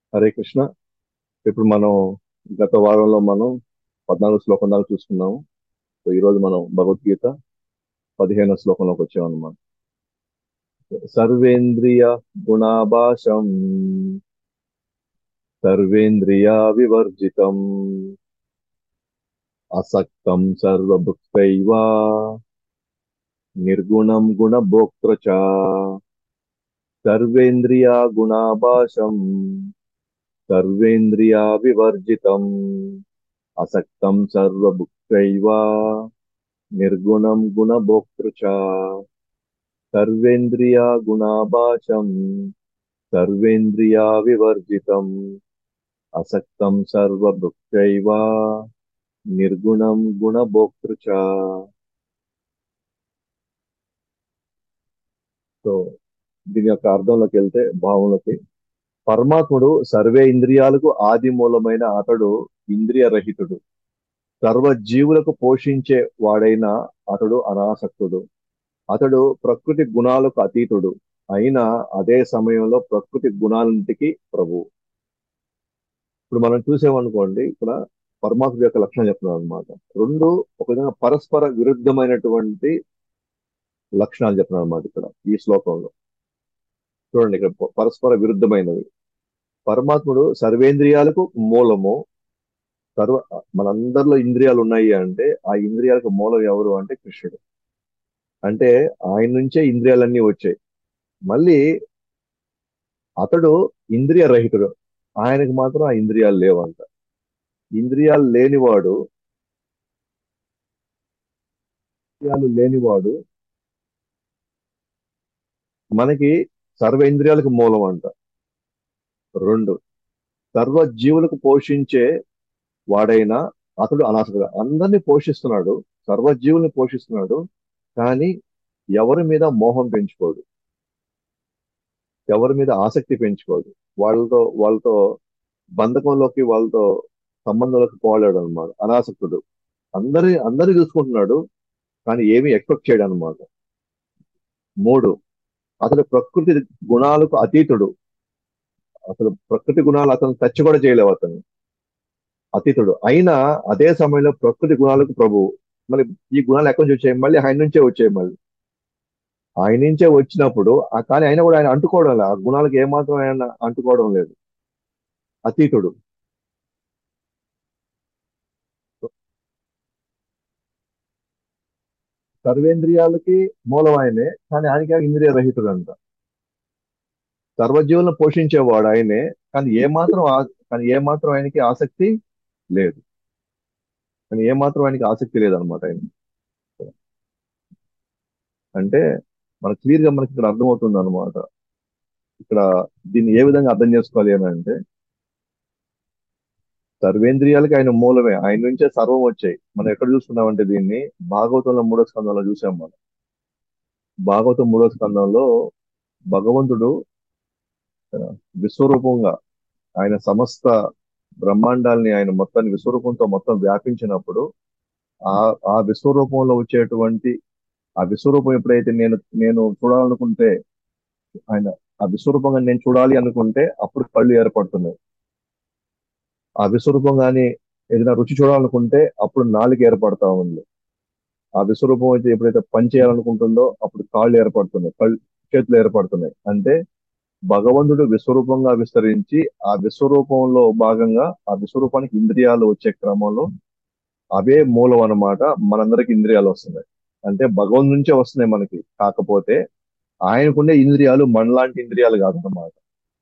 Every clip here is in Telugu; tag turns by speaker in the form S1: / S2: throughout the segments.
S1: హరే కృష్ణ ఇప్పుడు మనం గత వారంలో మనం పద్నాలుగు శ్లోకం దాకా చూసుకున్నాము సో ఈ రోజు మనం భగవద్గీత పదిహేను శ్లోకంలోకి వచ్చామన్నమాట సర్వేంద్రియ గుణాభాషం సర్వేంద్రియ వివర్జితం అసక్తం సర్వభుక్తైవ నిర్గుణం గుణభోక్తృ చ సర్వేంద్రియ గుణాభాషం సర్వేంద్రియా వివర్జితం అసక్తం సర్వభుక్తైవ నిర్గుణం గుణభోక్తృ చ సర్వేంద్రియా గుణాభాషం సర్వేంద్రియా వివర్జితం అసక్తం సర్వభుక్తైవ నిర్గుణం గుణభోక్తృ చ సో దీని యొక్క అర్థంలోకి వెళ్తే భావంలోకి పరమాత్ముడు సర్వే ఇంద్రియాలకు ఆది మూలమైన అతడు ఇంద్రియ రహితుడు సర్వ జీవులకు పోషించే వాడైన అతడు అనాసక్తుడు అతడు ప్రకృతి గుణాలకు అతీతుడు అయినా అదే సమయంలో ప్రకృతి గుణాలంటికి ప్రభు ఇప్పుడు మనం చూసామనుకోండి ఇక్కడ పరమాత్ముడి యొక్క లక్షణం చెప్తున్నాం అనమాట రెండు ఒక విధంగా పరస్పర విరుద్ధమైనటువంటి లక్షణాలు చెప్తున్నాం అనమాట ఇక్కడ ఈ శ్లోకంలో చూడండి ఇక్కడ పరస్పర విరుద్ధమైనవి పరమాత్ముడు సర్వేంద్రియాలకు మూలము సర్వ మనందరిలో ఇంద్రియాలు ఉన్నాయి అంటే ఆ ఇంద్రియాలకు మూలం ఎవరు అంటే కృష్ణుడు అంటే ఆయన నుంచే ఇంద్రియాలన్నీ వచ్చాయి మళ్ళీ అతడు ఇంద్రియ రహితుడు ఆయనకు మాత్రం ఆ ఇంద్రియాలు లేవంట ఇంద్రియాలు లేనివాడు ఇంద్రియాలు లేనివాడు మనకి సర్వ ఇంద్రియాలకు మూలం అంట రెండు సర్వ జీవులకు పోషించే వాడైనా అతడు అనాసకుడు అందరినీ పోషిస్తున్నాడు సర్వ జీవుల్ని పోషిస్తున్నాడు కానీ ఎవరి మీద మోహం పెంచుకోడు ఎవరి మీద ఆసక్తి పెంచుకోడు వాళ్ళతో వాళ్ళతో బంధకంలోకి వాళ్ళతో సంబంధంలోకి పోలేడు అనమాట అనాసక్తుడు అందరి అందరినీ చూసుకుంటున్నాడు కానీ ఏమీ ఎక్స్పెక్ట్ చేయడు అనమాట మూడు అతడు ప్రకృతి గుణాలకు అతీతుడు అసలు ప్రకృతి గుణాలు అతను టచ్ కూడా చేయలేవు అతను అతీతుడు అయినా అదే సమయంలో ప్రకృతి గుణాలకు ప్రభు మళ్ళీ ఈ గుణాలు ఎక్కడి నుంచి వచ్చాయి మళ్ళీ ఆయన నుంచే వచ్చాయి మళ్ళీ ఆయన నుంచే వచ్చినప్పుడు ఆ కానీ ఆయన కూడా ఆయన అంటుకోవడం లేదు ఆ గుణాలకు ఏమాత్రం ఆయన అంటుకోవడం లేదు అతీతుడు సర్వేంద్రియాలకి మూలం ఆయనే కానీ ఆయనకి ఇంద్రియ రహితుడు అంట సర్వజీవులను పోషించేవాడు ఆయనే కానీ ఏమాత్రం కానీ ఏమాత్రం ఆయనకి ఆసక్తి లేదు కానీ ఏమాత్రం ఆయనకి ఆసక్తి లేదనమాట ఆయన అంటే మన క్లియర్ గా మనకి ఇక్కడ అర్థమవుతుంది అనమాట ఇక్కడ దీన్ని ఏ విధంగా అర్థం చేసుకోవాలి అని అంటే సర్వేంద్రియాలకి ఆయన మూలమే ఆయన నుంచే సర్వం వచ్చాయి మనం ఎక్కడ చూస్తున్నామంటే దీన్ని భాగవతంలో మూడో స్కందంలో చూసాం మనం భాగవతం మూడో స్కందంలో భగవంతుడు విశ్వరూపంగా ఆయన సమస్త బ్రహ్మాండాల్ని ఆయన మొత్తాన్ని విశ్వరూపంతో మొత్తం వ్యాపించినప్పుడు ఆ ఆ విశ్వరూపంలో వచ్చేటువంటి ఆ విశ్వరూపం ఎప్పుడైతే నేను నేను చూడాలనుకుంటే ఆయన ఆ విశ్వరూపంగా నేను చూడాలి అనుకుంటే అప్పుడు కళ్ళు ఏర్పడుతున్నాయి ఆ విశ్వరూపంగాని ఏదైనా రుచి చూడాలనుకుంటే అప్పుడు నాలుగు ఏర్పడతా ఉంది ఆ విశ్వరూపం అయితే ఎప్పుడైతే పని చేయాలనుకుంటుందో అప్పుడు కాళ్ళు ఏర్పడుతున్నాయి కళ్ళు చేతులు ఏర్పడుతున్నాయి అంటే భగవంతుడు విశ్వరూపంగా విస్తరించి ఆ విశ్వరూపంలో భాగంగా ఆ విశ్వరూపానికి ఇంద్రియాలు వచ్చే క్రమంలో అవే మూలం అన్నమాట మనందరికి ఇంద్రియాలు వస్తున్నాయి అంటే భగవంతు నుంచే వస్తున్నాయి మనకి కాకపోతే ఆయనకుండే ఇంద్రియాలు మనలాంటి ఇంద్రియాలు కాదన్నమాట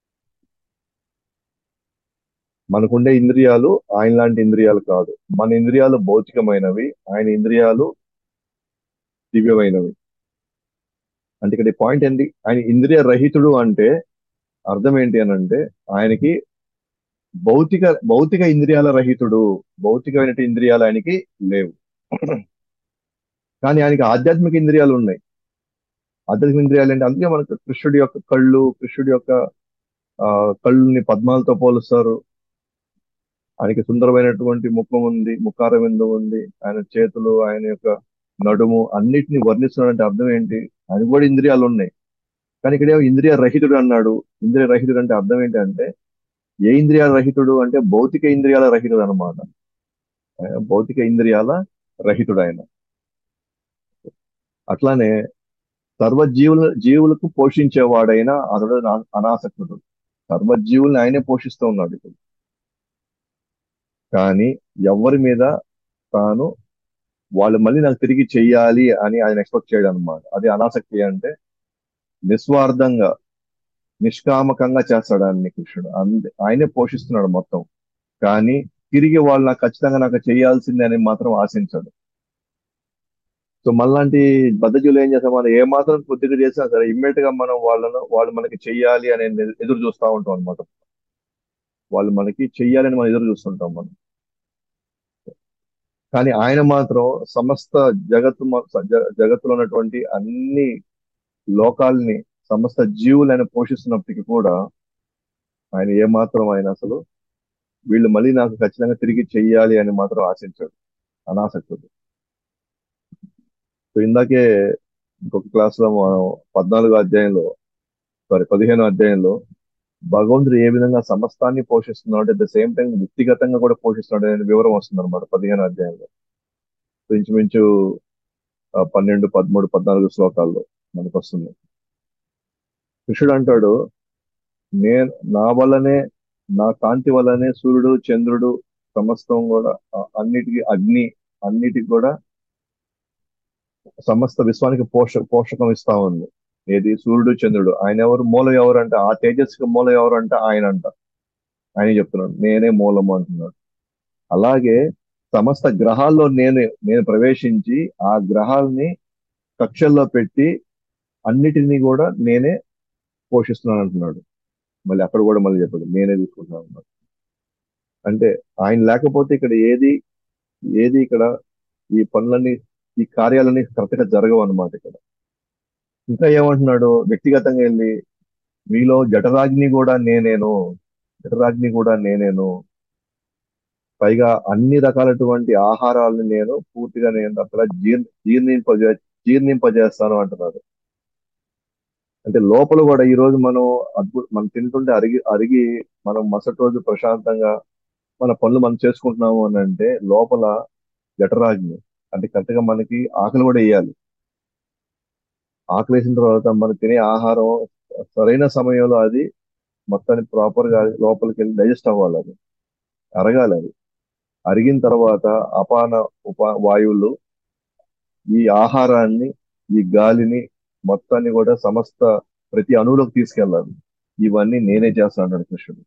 S1: మనకుండే ఇంద్రియాలు ఆయన లాంటి ఇంద్రియాలు కాదు మన ఇంద్రియాలు భౌతికమైనవి ఆయన ఇంద్రియాలు దివ్యమైనవి అంటే ఇక్కడ పాయింట్ ఏంటి ఆయన ఇంద్రియ రహితుడు అంటే అర్థం ఏంటి అని అంటే ఆయనకి భౌతిక భౌతిక ఇంద్రియాల రహితుడు భౌతికమైన ఇంద్రియాలు ఆయనకి లేవు కానీ ఆయనకి ఆధ్యాత్మిక ఇంద్రియాలు ఉన్నాయి ఆధ్యాత్మిక ఇంద్రియాలు అంటే అందుకే మనకు కృష్ణుడి యొక్క కళ్ళు కృష్ణుడి యొక్క ఆ కళ్ళుని పద్మాలతో పోలుస్తారు ఆయనకి సుందరమైనటువంటి ముఖం ఉంది ముఖారవిందం ఉంది ఆయన చేతులు ఆయన యొక్క నడుము అన్నిటిని వర్ణిస్తున్నాడంటే అర్థం ఏంటి ఆయన కూడా ఇంద్రియాలు ఉన్నాయి కానీ ఇక్కడ ఇంద్రియ రహితుడు అన్నాడు ఇంద్రియ రహితుడు అంటే అర్థం ఏంటంటే ఏ ఇంద్రియాల రహితుడు అంటే భౌతిక ఇంద్రియాల రహితుడు అనమాట భౌతిక ఇంద్రియాల రహితుడు ఆయన అట్లానే సర్వజీవుల జీవులకు పోషించేవాడైన అతడు నా- అనాసక్తుడు సర్వజీవుల్ని ఆయనే పోషిస్తూ ఉన్నాడు ఇప్పుడు కానీ ఎవరి మీద తాను వాళ్ళు మళ్ళీ నాకు తిరిగి చెయ్యాలి అని ఆయన ఎక్స్పెక్ట్ చేయడం అనమాట అది అనాసక్తి అంటే నిస్వార్థంగా నిష్కామకంగా చేస్తాడు ఆయన కృష్ణుడు అంద- ఆయనే పోషిస్తున్నాడు మొత్తం కానీ తిరిగి వాళ్ళు నాకు ఖచ్చితంగా నాకు చేయాల్సిందే అని మాత్రం ఆశించాడు సో మనలాంటి బద్దజీవులు ఏం చేస్తాం మనం ఏ మాత్రం కొద్దిగా చేసినా సరే ఇమ్మీడియట్ గా మనం వాళ్ళను వాళ్ళు మనకి చెయ్యాలి అని ఎదురు చూస్తూ ఉంటాం అనమాట వాళ్ళు మనకి చెయ్యాలని మనం ఎదురు చూస్తుంటాం మనం కానీ ఆయన మాత్రం సమస్త జగత్తు మొ- జ- జగత్తులో ఉన్నటువంటి అన్ని లోకాల్ని సమస్త జీవులు ఆయన పోషిస్తున్నప్పటికీ కూడా ఆయన ఏమాత్రం ఆయన అసలు వీళ్ళు మళ్ళీ నాకు ఖచ్చితంగా తిరిగి చెయ్యాలి అని మాత్రం ఆశించాడు అనాసక్తుడు సో ఇందాకే ఇంకొక క్లాస్ లో మనం పద్నాలుగో అధ్యాయంలో సారీ పదిహేనో అధ్యాయంలో భగవంతుడు ఏ విధంగా సమస్తాన్ని పోషిస్తున్నాడు అట్ ద సేమ్ టైం వ్యక్తిగతంగా కూడా పోషిస్తున్నాడు అనే వివరం వస్తుంది అనమాట పదిహేనో అధ్యాయంలో సో ఇంచుమించు ఆ, పన్నెండు పదమూడు పద్నాలుగు శ్లోకాల్లో మనకు వస్తుంది కృష్ణుడు అంటాడు నేను నా వల్లనే నా కాంతి వల్లనే సూర్యుడు చంద్రుడు సమస్తం కూడా ఆ, అన్నిటికీ అగ్ని అన్నిటికి కూడా సమస్త విశ్వానికి పోష పోషకం ఇస్తా ఉంది ఏది సూర్యుడు చంద్రుడు ఆయన ఎవరు మూలం ఎవరు అంటే ఆ తేజస్కి మూలం ఎవరు అంటే ఆయన అంట ఆయన చెప్తున్నాడు నేనే మూలము అంటున్నాడు అలాగే సమస్త గ్రహాల్లో నేను నేను ప్రవేశించి ఆ గ్రహాలని కక్షల్లో పెట్టి అన్నిటినీ కూడా నేనే పోషిస్తున్నాను అంటున్నాడు మళ్ళీ అక్కడ కూడా మళ్ళీ చెప్పాడు నేనే తీసుకుంటున్నాను అన్నాడు అంటే ఆయన లేకపోతే ఇక్కడ ఏది ఏది ఇక్కడ ఈ పనులన్నీ ఈ కార్యాలన్నీ కరెక్ట్ గా జరగవు అన్నమాట ఇక్కడ ఇంకా ఏమంటున్నాడు వ్యక్తిగతంగా వెళ్ళి మీలో జఠరాగ్ని కూడా నేనేను జఠరాగ్ని కూడా నేనేను పైగా అన్ని రకాలటువంటి ఆహారాలను నేను పూర్తిగా నేను అక్కడ జీర్ జీర్ణింపజే జీర్ణింపజేస్తాను అంటున్నారు అంటే లోపల కూడా ఈ రోజు మనం అద్భుత మనం తింటుంటే అరిగి అరిగి మనం మరుసటి రోజు ప్రశాంతంగా మన పనులు మనం చేసుకుంటున్నాము అని అంటే లోపల జఠరాగ్ని అంటే కరెక్ట్ గా మనకి ఆకలి కూడా వేయాలి ఆకలి వేసిన తర్వాత మనం తినే ఆహారం సరైన సమయంలో అది మొత్తాన్ని ప్రాపర్ గా లోపలికి వెళ్ళి డైజెస్ట్ అవ్వాలి అది అరగాలి అది అరిగిన తర్వాత అపాన ఉప వాయువులు ఈ ఆహారాన్ని ఈ గాలిని మొత్తాన్ని కూడా సమస్త ప్రతి అణువులోకి తీసుకెళ్ళాలి ఇవన్నీ నేనే చేస్తాను అన్నాడు కృష్ణుడు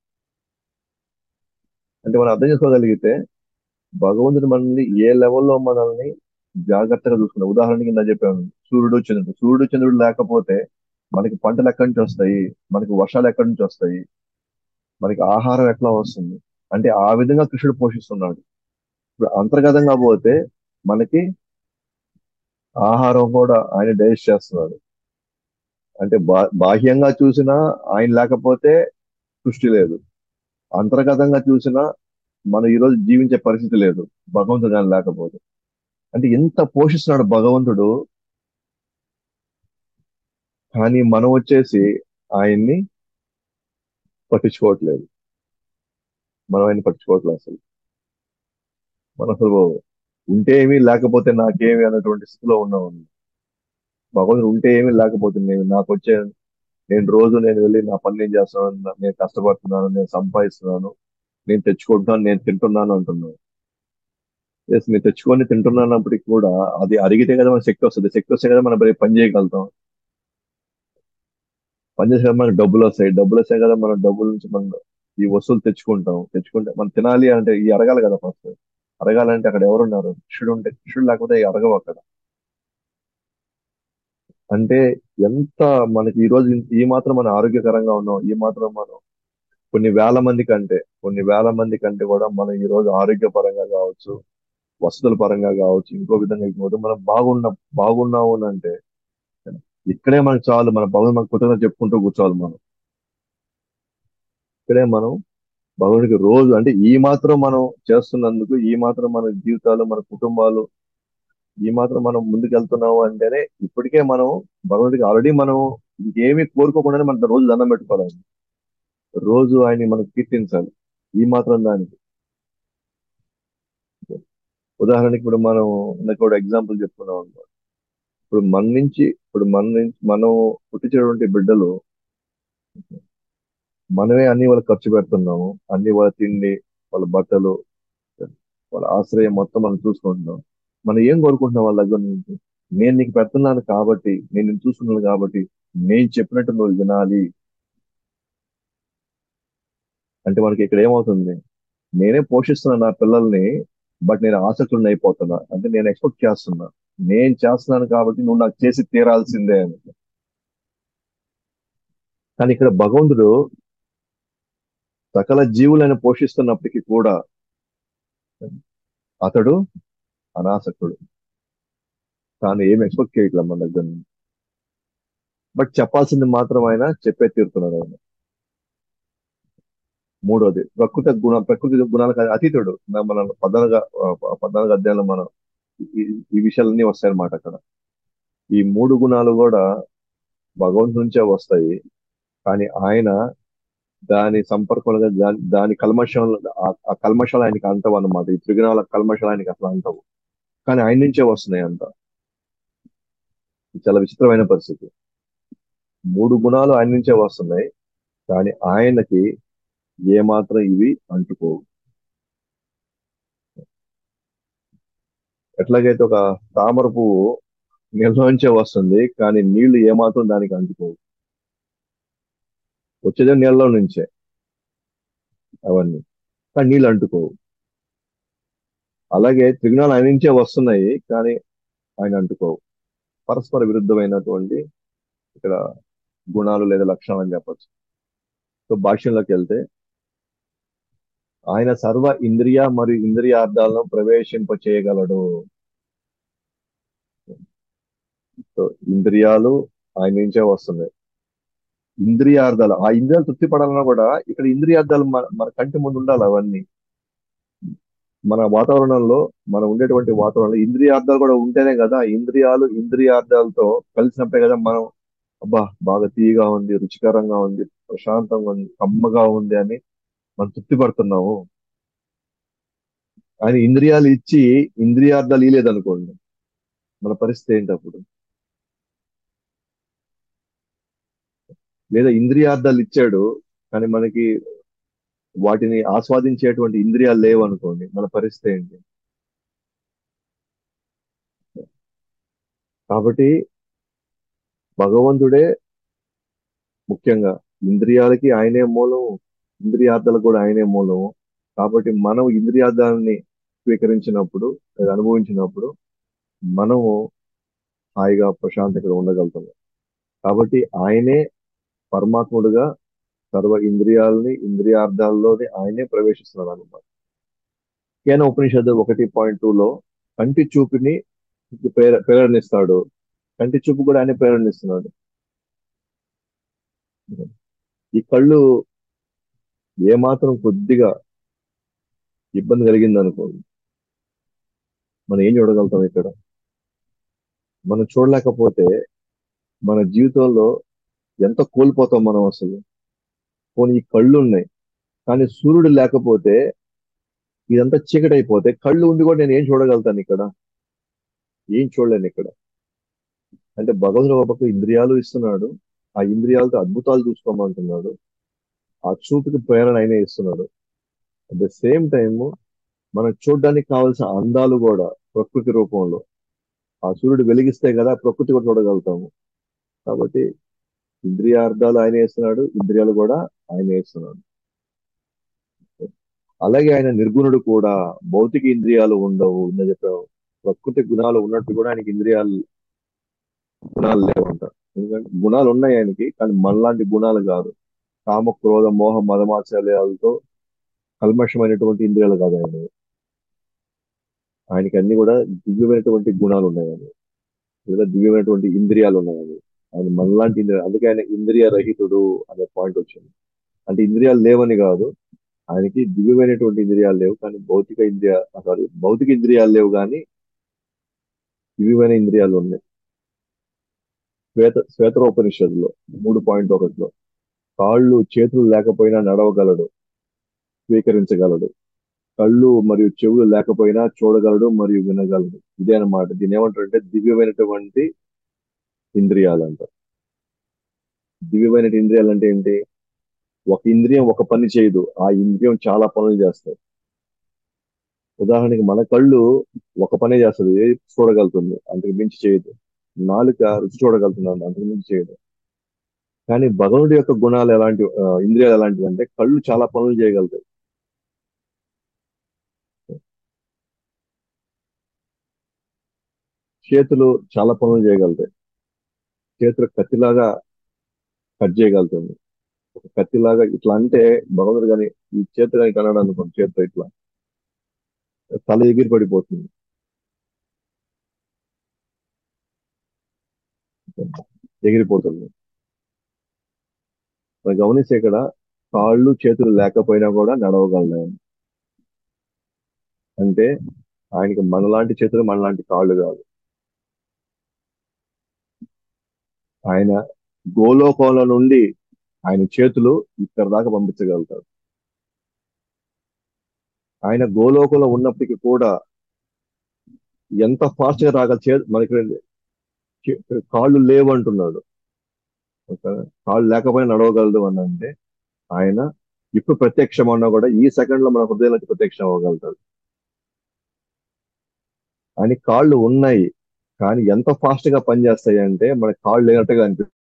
S1: అంటే మనం అర్థం చేసుకోగలిగితే భగవంతుడు మనల్ని ఏ లెవెల్లో మనల్ని జాగ్రత్తగా చూసుకున్నాడు ఉదాహరణకి నేను చెప్పాను సూర్యుడు చంద్రుడు సూర్యుడు చంద్రుడు లేకపోతే మనకి పంటలు ఎక్కడి నుంచి వస్తాయి మనకి వర్షాలు ఎక్కడి నుంచి వస్తాయి మనకి ఆహారం ఎట్లా వస్తుంది అంటే ఆ విధంగా కృష్ణుడు పోషిస్తున్నాడు ఇప్పుడు అంతర్గతంగా పోతే మనకి ఆహారం కూడా ఆయన డైజెస్ట్ చేస్తున్నాడు అంటే బా బాహ్యంగా చూసినా ఆయన లేకపోతే సృష్టి లేదు అంతర్గతంగా చూసినా మనం ఈ రోజు జీవించే పరిస్థితి లేదు భగవంతుడు కానీ లేకపోతే అంటే ఎంత పోషిస్తున్నాడు భగవంతుడు కానీ మనం వచ్చేసి ఆయన్ని పట్టించుకోవట్లేదు మనం ఆయన్ని పట్టించుకోవట్లేదు అసలు మనం అసలు ఉంటే ఏమి లేకపోతే నాకేమి అన్నటువంటి స్థితిలో ఉన్నాం భగవంతుడు ఉంటే ఏమి లేకపోతే నేను నాకు వచ్చే నేను రోజు నేను వెళ్ళి నా పని నేను చేస్తున్నాను నా- నేను కష్టపడుతున్నాను నేను సంపాదిస్తున్నాను నేను తెచ్చుకుంటున్నాను నేను తింటున్నాను అంటున్నాను ఎస్ నేను తెచ్చుకొని తింటున్నప్పటికీ కూడా అది అరిగితే కదా మనకి శక్తి వస్తుంది శక్తి వస్తే కదా మనం మరి పని చేయగలుగుతాం పని చేసే కదా మనకు డబ్బులు వస్తాయి డబ్బులు వస్తాయి కదా మనం డబ్బుల నుంచి మనం ఈ వస్తువులు తెచ్చుకుంటాం తెచ్చుకుంటే మనం తినాలి అంటే ఈ అరగాలి కదా ఫస్ట్ అరగాలంటే అక్కడ ఎవరున్నారు కృష్ణుడు ఉంటే కృష్ణుడు లేకపోతే ఈ అరగవు అక్కడ అంటే ఎంత మనకి ఈ రోజు ఇంత- ఈ మాత్రం మనం ఆరోగ్యకరంగా ఉన్నాం ఈ మాత్రం మనం కొన్ని వేల మంది కంటే కొన్ని వేల మంది కంటే కూడా మనం ఈ రోజు ఆరోగ్యపరంగా కావచ్చు వసతుల పరంగా కావచ్చు ఇంకో విధంగా ఇంకోటి మనం బాగున్న బాగున్నాము అని అంటే ఇక్కడే మనకు చాలు మన భగవంతుడు మన కృతజ్ఞత చెప్పుకుంటూ కూర్చోవాలి మనం ఇక్కడే మనం భగవంతుడికి రోజు అంటే ఈ మాత్రం మనం చేస్తున్నందుకు ఈ మాత్రం మన జీవితాలు మన కుటుంబాలు ఈ మాత్రం మనం ముందుకెళ్తున్నాము అంటేనే ఇప్పటికే మనం భగవంతుడికి ఆల్రెడీ మనం ఇంకేమీ కోరుకోకుండానే మన రోజు దండం పెట్టుకోవాలి రోజు ఆయన్ని మనం కీర్తించాలి ఈ మాత్రం దానికి ఉదాహరణకి ఇప్పుడు మనం ఇందాక కూడా ఎగ్జాంపుల్ చెప్పుకున్నాం అన్నమాట ఇప్పుడు మన నుంచి ఇప్పుడు మన నుంచి మనం పుట్టించేటువంటి బిడ్డలు మనమే అన్ని వాళ్ళకి ఖర్చు పెడుతున్నాము అన్ని వాళ్ళ తిండి వాళ్ళ బట్టలు వాళ్ళ ఆశ్రయం మొత్తం మనం చూసుకుంటున్నాం మనం ఏం కోరుకుంటున్నాం వాళ్ళ దగ్గర నుంచి నేను నీకు పెడుతున్నాను కాబట్టి నేను నిన్ను చూసుకున్నాను కాబట్టి నేను చెప్పినట్టు నువ్వు వినాలి అంటే మనకి ఇక్కడ ఏమవుతుంది నేనే పోషిస్తున్నా నా పిల్లల్ని బట్ నేను ఆసక్తుడిని అయిపోతున్నా అంటే నేను ఎక్స్పెక్ట్ చేస్తున్నా నేను చేస్తున్నాను కాబట్టి నువ్వు నాకు చేసి తీరాల్సిందే అని కానీ ఇక్కడ భగవంతుడు సకల జీవులను పోషిస్తున్నప్పటికీ కూడా అతడు అనాసక్తుడు తాను ఏం ఎక్స్పెక్ట్ చేయట్లేదు మన దగ్గర నుంచి బట్ చెప్పాల్సింది మాత్రం ఆయన చెప్పే తీరుతున్నాడు ఆయన మూడోది ప్రకృతి గుణ ప్రకృతి గుణాలకు అతీతుడు మన మన పద్నాలుగు పద్నాలుగు అధ్యాయంలో మనం ఈ- ఈ విషయాలన్నీ వస్తాయన్నమాట అక్కడ ఈ మూడు గుణాలు కూడా భగవంతు నుంచే వస్తాయి కానీ ఆయన దాని సంపర్కంగా దాని దాని కల్మషం ఆ- ఆ కల్మషాలు ఆయనకి అంటవు అన్నమాట ఈ త్రిగుణాల కల్మషాలు ఆయనకి అసలు అంటవు కానీ ఆయన నుంచే వస్తున్నాయి అంట ఇది చాలా విచిత్రమైన పరిస్థితి మూడు గుణాలు ఆయన నుంచే వస్తున్నాయి కానీ ఆయనకి ఏమాత్రం ఇవి అంటుకోవు ఎట్లాగైతే ఒక తామర పువ్వు నీళ్ళలోంచే వస్తుంది కానీ నీళ్లు ఏమాత్రం దానికి అంటుకోవు వచ్చేదే నీళ్ళలో నుంచే అవన్నీ కానీ నీళ్ళు అంటుకోవు అలాగే త్రిగుణాలు ఆయన నుంచే వస్తున్నాయి కానీ ఆయన అంటుకోవు పరస్పర విరుద్ధమైనటువంటి ఇక్కడ గుణాలు లేదా లక్షణాలు అని చెప్పచ్చు సో భాష్యంలోకి వెళ్తే ఆయన సర్వ ఇంద్రియ మరియు ఇంద్రియార్థాలను ప్రవేశింప చేయగలడు సో ఇంద్రియాలు ఆయన నుంచే వస్తున్నాయి ఇంద్రియార్థాలు ఆ ఇంద్రియాలు తృప్తి పడాలన్నా కూడా ఇక్కడ ఇంద్రియార్థాలు మన మన కంటి ముందు ఉండాలి అవన్నీ మన వాతావరణంలో మనం ఉండేటువంటి వాతావరణంలో ఇంద్రియార్థాలు కూడా ఉంటేనే కదా ఇంద్రియాలు ఇంద్రియార్థాలతో కలిసినప్పుడే కదా మనం అబ్బా బాగా తీయగా ఉంది రుచికరంగా ఉంది ప్రశాంతంగా ఉంది కమ్మగా ఉంది అని మనం తృప్తి పడుతున్నాము ఆయన ఇంద్రియాలు ఇచ్చి ఇంద్రియార్థాలు ఇలేదనుకోండి మన పరిస్థితి ఏంటి అప్పుడు లేదా ఇంద్రియార్థాలు ఇచ్చాడు కానీ మనకి వాటిని ఆస్వాదించేటువంటి ఇంద్రియాలు లేవు అనుకోండి మన పరిస్థితి ఏంటి కాబట్టి భగవంతుడే ముఖ్యంగా ఇంద్రియాలకి ఆయనే మూలం ఇంద్రియార్థాలకు కూడా ఆయనే మూలం కాబట్టి మనం ఇంద్రియార్థాలని స్వీకరించినప్పుడు లేదా అనుభవించినప్పుడు మనము హాయిగా ప్రశాంతంగా ఉండగలుగుతాం కాబట్టి ఆయనే పరమాత్ముడుగా సర్వ ఇంద్రియాలని ఇంద్రియార్థాల్లోనే ఆయనే ప్రవేశిస్తున్నాడు అనమాట కేన ఉపనిషత్తు ఒకటి పాయింట్ లో కంటి చూపుని ప్రేర ప్రేరణిస్తాడు కంటి చూపు కూడా ఆయన ప్రేరణిస్తున్నాడు ఈ కళ్ళు ఏమాత్రం కొద్దిగా ఇబ్బంది కలిగింది అనుకోండి మనం ఏం చూడగలుగుతాం ఇక్కడ మనం చూడలేకపోతే మన జీవితంలో ఎంత కోల్పోతాం మనం అసలు పోనీ ఈ కళ్ళు ఉన్నాయి కానీ సూర్యుడు లేకపోతే ఇదంతా చీకటి అయిపోతే కళ్ళు ఉండి కూడా నేను ఏం చూడగలుగుతాను ఇక్కడ ఏం చూడలేను ఇక్కడ అంటే భగవంతుడు ఒక పక్క ఇంద్రియాలు ఇస్తున్నాడు ఆ ఇంద్రియాలతో అద్భుతాలు చూసుకోమంటున్నాడు ఆ చూపుకి ప్రేరణ అయినా ఇస్తున్నాడు అట్ ద సేమ్ టైం మనం చూడడానికి కావాల్సిన అందాలు కూడా ప్రకృతి రూపంలో ఆ సూర్యుడు వెలిగిస్తే కదా ప్రకృతి కూడా చూడగలుగుతాము కాబట్టి ఇంద్రియార్థాలు ఆయన వేస్తున్నాడు ఇంద్రియాలు కూడా ఆయన వేస్తున్నాడు అలాగే ఆయన నిర్గుణుడు కూడా భౌతిక ఇంద్రియాలు ఉండవు ఇందా చెప్పావు ప్రకృతి గుణాలు ఉన్నట్టు కూడా ఆయనకి ఇంద్రియాలు గుణాలు లేవంట ఎందుకంటే గుణాలు ఉన్నాయి ఆయనకి కానీ మనలాంటి గుణాలు కాదు కామ క్రోధ మోహ మదమాచార్యాలతో కల్మషమైనటువంటి ఇంద్రియాలు కాదు ఆయన ఆయనకి అన్ని కూడా దివ్యమైనటువంటి గుణాలు ఉన్నాయి ఆయన లేదా దివ్యమైనటువంటి ఇంద్రియాలు ఉన్నాయి ఆయన ఆయన మనలాంటి ఇంద్రియాలు అందుకే ఆయన ఇంద్రియ రహితుడు అనే పాయింట్ వచ్చింది అంటే ఇంద్రియాలు లేవని కాదు ఆయనకి దివ్యమైనటువంటి ఇంద్రియాలు లేవు కానీ భౌతిక ఇంద్రియ సారీ భౌతిక ఇంద్రియాలు లేవు కానీ దివ్యమైన ఇంద్రియాలు ఉన్నాయి శ్వేత శ్వేతరోపనిషత్తులో మూడు పాయింట్ ఒకటిలో కాళ్ళు చేతులు లేకపోయినా నడవగలడు స్వీకరించగలడు కళ్ళు మరియు చెవులు లేకపోయినా చూడగలడు మరియు వినగలడు ఇదే అన్నమాట దీని ఏమంటారంటే దివ్యమైనటువంటి ఇంద్రియాలు అంటారు దివ్యమైన ఇంద్రియాలు అంటే ఏంటి ఒక ఇంద్రియం ఒక పని చేయదు ఆ ఇంద్రియం చాలా పనులు చేస్తాయి ఉదాహరణకి మన కళ్ళు ఒక పనే చేస్తుంది ఏది చూడగలుగుతుంది అంతకు మించి చేయదు నాలుక రుచి చూడగలుగుతుంది అంతకు మించి చేయదు కానీ భగవంతుడి యొక్క గుణాలు ఎలాంటి ఆ, ఇంద్రియాలు ఎలాంటివి అంటే కళ్ళు చాలా పనులు చేయగలుగుతాయి చేతులు చాలా పనులు చేయగలుగుతాయి చేతులు కత్తిలాగా కట్ చేయగలుగుతుంది ఒక కత్తిలాగా ఇట్లా అంటే భగవంతుడు కానీ ఈ చేతి కానీ కన్నాడు అనుకోండి చేతితో ఇట్లా తల ఎగిరి పడిపోతుంది ఎగిరిపోతుంది మరి గమనిస్తే ఇక్కడ కాళ్ళు చేతులు లేకపోయినా కూడా నడవగలను ఆయన. అంటే ఆయనకి మనలాంటి చేతులు మనలాంటి కాళ్ళు కాదు ఆయన గోలోకంలో నుండి ఆయన చేతులు ఇక్కడ దాకా పంపించగలుగుతాడు ఆయన గోలోకంలో ఉన్నప్పటికీ కూడా ఎంత ఫాస్ట్ గా రాగల చే మనకి చే- కాళ్ళు లేవు అంటున్నాడు ఓకేనా? కాళ్ళు లేకపోయినా నడవగలదు అని అంటే ఆయన ఇప్పుడు ప్రత్యక్షం అన్నా కూడా ఈ సెకండ్ లో మన హృదయంలోకి ప్రత్యక్షం అవ్వగలుగుతాడు ఆయన కాళ్ళు ఉన్నాయి కానీ ఎంత ఫాస్ట్ గా పనిచేస్తాయి అంటే మన కాళ్ళు లేనట్టుగా అనిపిస్తుంది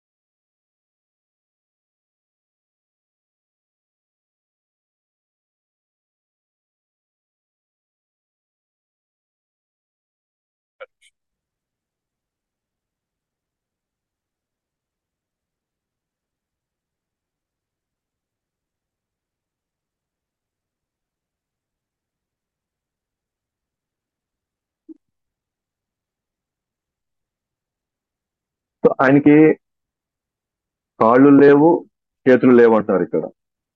S1: సో ఆయనకి కాళ్ళు లేవు చేతులు లేవు అంటారు ఇక్కడ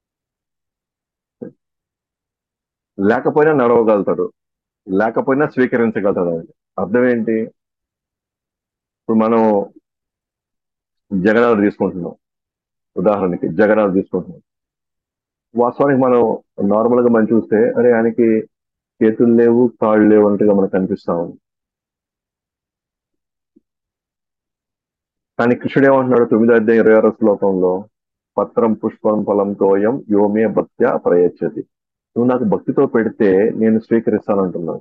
S1: లేకపోయినా నడవగలుగుతాడు లేకపోయినా స్వీకరించగలుగుతాడు ఆయన అర్థం ఏంటి ఇప్పుడు మనం జగనాలు తీసుకుంటున్నాం ఉదాహరణకి జగనాలు తీసుకుంటున్నాం వాస్తవానికి మనం నార్మల్ గా మనం చూస్తే అరే ఆయనకి చేతులు లేవు కాళ్ళు లేవు అన్నట్టుగా మనకు కనిపిస్తా ఉంది కానీ కృష్ణుడు ఏమంటున్నాడు తొమ్మిదో అధ్యాయం ఇరవై ఆరో శ్లోకంలో పత్రం పుష్పం ఫలం తోయం యోమే భక్త్య ప్రయచ్చతి నువ్వు నాకు భక్తితో పెడితే నేను స్వీకరిస్తానంటున్నాను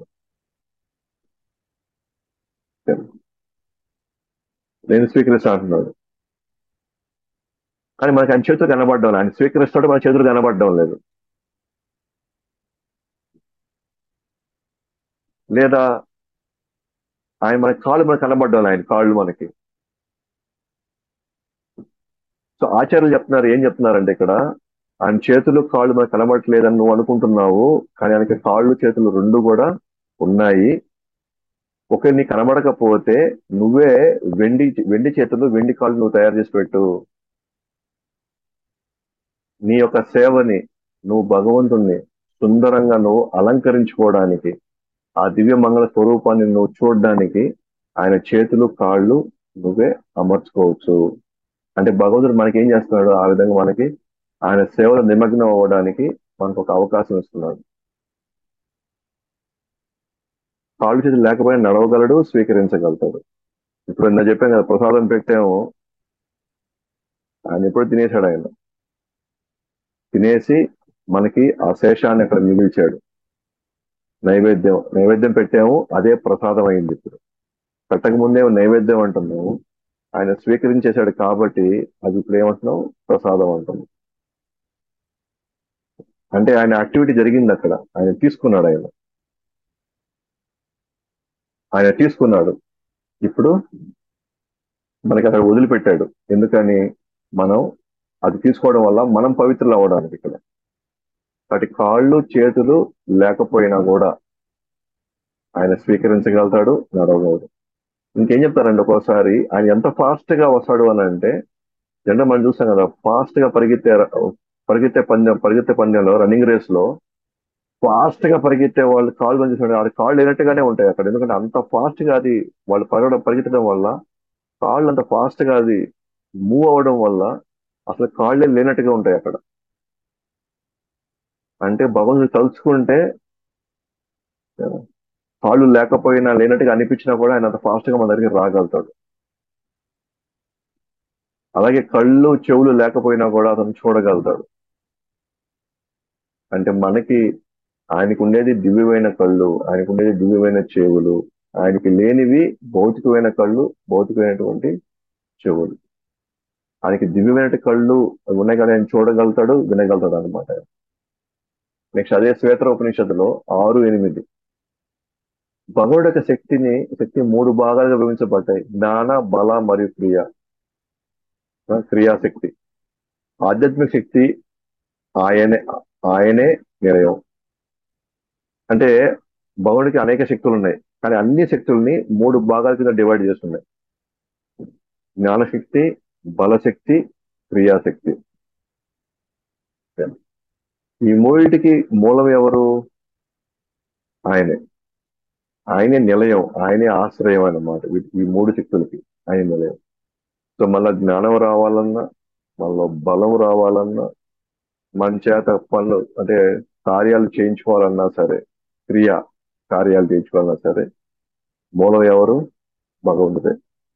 S1: నేను స్వీకరిస్తా అంటున్నాడు కానీ మనకి ఆయన చేతులు కనబడడం లేదు. ఆయన స్వీకరిస్తాడు మన చేతులు కనబడడం లేదు లేదా ఆయన మన కాళ్ళు మనకు కనబడడం లేదు, ఆయన కాళ్ళు మనకి సో ఆచార్యులు చెప్తున్నారు ఏం చెప్తున్నారంటే ఇక్కడ ఆయన చేతులు కాళ్ళు మనకు కనబడట్లేదని నువ్వు అనుకుంటున్నావు కానీ ఆయనకి కాళ్ళు చేతులు రెండు కూడా ఉన్నాయి ఒకరి నీ కనబడకపోతే నువ్వే వెండి వెండి చేతులు వెండి కాళ్ళు నువ్వు తయారు చేసి పెట్టు నీ యొక్క సేవని నువ్వు భగవంతుణ్ణి సుందరంగా నువ్వు అలంకరించుకోవడానికి ఆ దివ్య మంగళ స్వరూపాన్ని నువ్వు చూడడానికి ఆయన చేతులు కాళ్ళు నువ్వే అమర్చుకోవచ్చు అంటే భగవంతుడు మనకి ఏం చేస్తున్నాడు ఆ విధంగా మనకి ఆయన సేవలో నిమగ్నం అవ్వడానికి మనకు ఒక అవకాశం ఇస్తున్నాడు కాళ్ళు చేతులు లేకపోయినా నడవగలడు స్వీకరించగలుగుతాడు ఇప్పుడు నేను చెప్పాను కదా ప్రసాదం పెట్టాము ఆయన ఎప్పుడు తినేశాడు ఆయన తినేసి మనకి ఆ శేషాన్ని అక్కడ మిగిల్చాడు నైవేద్యం నైవేద్యం పెట్టాము అదే ప్రసాదం అయింది ఇప్పుడు పెట్టక ముందే నైవేద్యం అంటున్నాము ఆయన స్వీకరించేశాడు కాబట్టి అది ఇప్పుడు ఏమంటున్నాం ప్రసాదం అంటున్నాం అంటే ఆయన యాక్టివిటీ జరిగింది అక్కడ ఆయన తీసుకున్నాడు ఆయన ఆయన తీసుకున్నాడు ఇప్పుడు మనకి అక్కడ వదిలిపెట్టాడు ఎందుకని మనం అది తీసుకోవడం వల్ల మనం పవిత్రులు అవ్వడానికి ఇక్కడ వాటి కాళ్ళు చేతులు లేకపోయినా కూడా ఆయన స్వీకరించగలుగుతాడు నడవగలడు ఇంకేం చెప్తారండి ఒక్కోసారి ఆయన ఎంత ఫాస్ట్ గా వస్తాడు అని అంటే జనరల్ మనం చూస్తాం కదా ఫాస్ట్ గా పరిగెత్తే పరిగెత్తే పందెం పరిగెత్తే పందెంలో రన్నింగ్ రేస్ లో ఫాస్ట్ గా పరిగెత్తే వాళ్ళు కాళ్ళు బంద్ చేసిన అది కాళ్ళు లేనట్టుగానే ఉంటాయి అక్కడ ఎందుకంటే అంత ఫాస్ట్ గా అది వాళ్ళు పరిగెడం పరిగెత్తడం వల్ల కాళ్ళు అంత ఫాస్ట్ గా అది మూవ్ అవ్వడం వల్ల అసలు కాళ్ళే లేనట్టుగా ఉంటాయి అక్కడ అంటే భగవంతుడు తలుచుకుంటే కాళ్ళు లేకపోయినా లేనట్టుగా అనిపించినా కూడా ఆయన అంత ఫాస్ట్ గా మన దగ్గరికి రాగలుగుతాడు అలాగే కళ్ళు చెవులు లేకపోయినా కూడా అతను చూడగలుగుతాడు అంటే మనకి ఆయనకు ఉండేది దివ్యమైన కళ్ళు ఆయనకు ఉండేది దివ్యమైన చెవులు ఆయనకి లేనివి భౌతికమైన కళ్ళు భౌతికమైనటువంటి చెవులు ఆయనకి దివ్యమైన కళ్ళు అవి ఉన్నాయి కదా ఆయన చూడగలుగుతాడు వినగలుగుతాడు అనమాట నెక్స్ట్ అదే శ్వేతర ఉపనిషత్తులో ఆరు ఎనిమిది భగవుడు యొక్క శక్తిని శక్తి మూడు భాగాలుగా విభజించబడ్డాయి జ్ఞాన బల మరియు క్రియ ఆ, క్రియాశక్తి ఆధ్యాత్మిక శక్తి ఆయనే ఆయనే నిలయం అంటే భగవుడికి అనేక శక్తులు ఉన్నాయి కానీ అన్ని శక్తుల్ని మూడు భాగాల కింద డివైడ్ చేస్తున్నాయి జ్ఞానశక్తి బలశక్తి క్రియాశక్తి ఈ మూడింటికి మూలం ఎవరు ఆయనే ఆయనే నిలయం ఆయనే ఆశ్రయం అన్నమాట వీ- ఈ మూడు శక్తులకి ఆయన నిలయం సో మళ్ళా జ్ఞానం రావాలన్నా మళ్ళీ బలం రావాలన్నా మన చేత పనులు అంటే కార్యాలు చేయించుకోవాలన్నా సరే క్రియ కార్యాలు చేయించుకోవాలన్నా సరే మూలం ఎవరు భగవంతుడే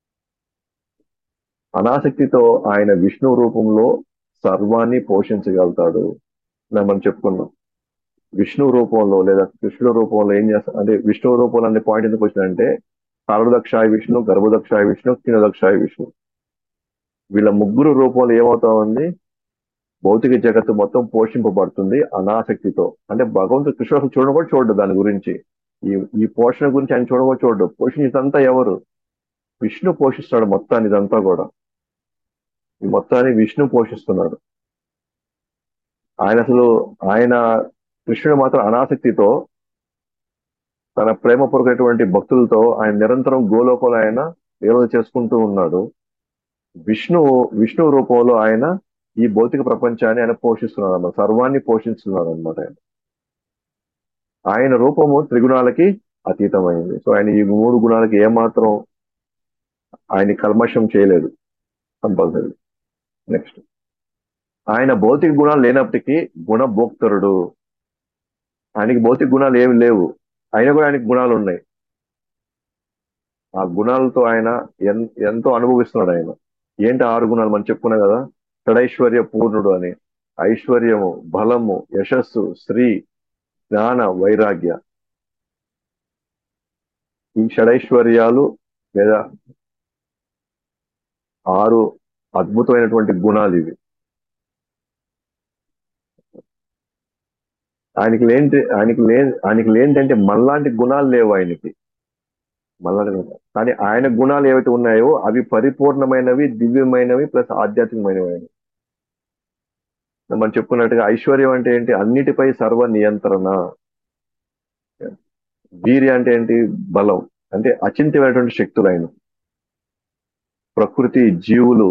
S1: అనాసక్తితో ఆయన విష్ణు రూపంలో సర్వాన్ని పోషించగలుగుతాడు ఇలా మనం చెప్పుకున్నాం విష్ణు రూపంలో లేదా కృష్ణుడు రూపంలో ఏం చేస్తా అంటే విష్ణు రూపంలో అనే పాయింట్ ఎందుకు వచ్చిందంటే కాలదక్షాయ విష్ణు గర్భదక్షాయ విష్ణు కినదక్షాయ విష్ణు వీళ్ళ ముగ్గురు రూపంలో ఏమవుతా ఉంది భౌతిక జగత్తు మొత్తం పోషింపబడుతుంది అనాసక్తితో అంటే భగవంతుడు కృష్ణుడు అసలు చూడడం కూడా చూడడు దాని గురించి ఈ ఈ పోషణ గురించి ఆయన చూడడం కూడా చూడడు పోషించేదంతా ఎవరు విష్ణు పోషిస్తాడు మొత్తాన్ని ఇదంతా కూడా ఈ మొత్తాన్ని విష్ణు పోషిస్తున్నాడు ఆయన అసలు ఆయన కృష్ణుడు మాత్రం అనాసక్తితో తన ప్రేమపూర్వకమైనటువంటి భక్తులతో ఆయన నిరంతరం గోలోకంలో ఆయన లీలలు చేసుకుంటూ ఉన్నాడు విష్ణు విష్ణు రూపంలో ఆయన ఈ భౌతిక ప్రపంచాన్ని ఆయన పోషిస్తున్నాడు అన్నమాట సర్వాన్ని పోషిస్తున్నాడు అనమాట ఆయన ఆయన రూపము త్రిగుణాలకి అతీతమైంది సో ఆయన ఈ మూడు గుణాలకి ఏమాత్రం ఆయన కల్మషం చేయలేదు కంపల్సరీ నెక్స్ట్ ఆయన భౌతిక గుణాలు లేనప్పటికీ గుణభోక్తరుడు ఆయనకి భౌతిక గుణాలు ఏమి లేవు అయినా కూడా ఆయనకి గుణాలు ఉన్నాయి ఆ గుణాలతో ఆయన ఎన్- ఎంతో అనుభవిస్తున్నాడు ఆయన ఏంటి ఆరు గుణాలు మనం చెప్పుకున్నాం కదా షడైశ్వర్య పూర్ణుడు అని ఐశ్వర్యము బలము యశస్సు శ్రీ జ్ఞాన వైరాగ్య ఈ షడైశ్వర్యాలు లేదా ఆరు అద్భుతమైనటువంటి గుణాలు ఇవి ఆయనకి లేంటి ఆయనకి లే ఆయనకి లేంటంటే మనలాంటి గుణాలు లేవు ఆయనకి మనలాంటి గుణాలు. కానీ ఆయన గుణాలు ఏవైతే ఉన్నాయో అవి పరిపూర్ణమైనవి దివ్యమైనవి ప్లస్ ఆధ్యాత్మికమైనవి మనం చెప్పుకున్నట్టుగా ఐశ్వర్యం అంటే ఏంటి అన్నిటిపై సర్వ నియంత్రణ వీర్య అంటే ఏంటి బలం అంటే అచింత్యమైనటువంటి శక్తులు ఆయన ప్రకృతి జీవులు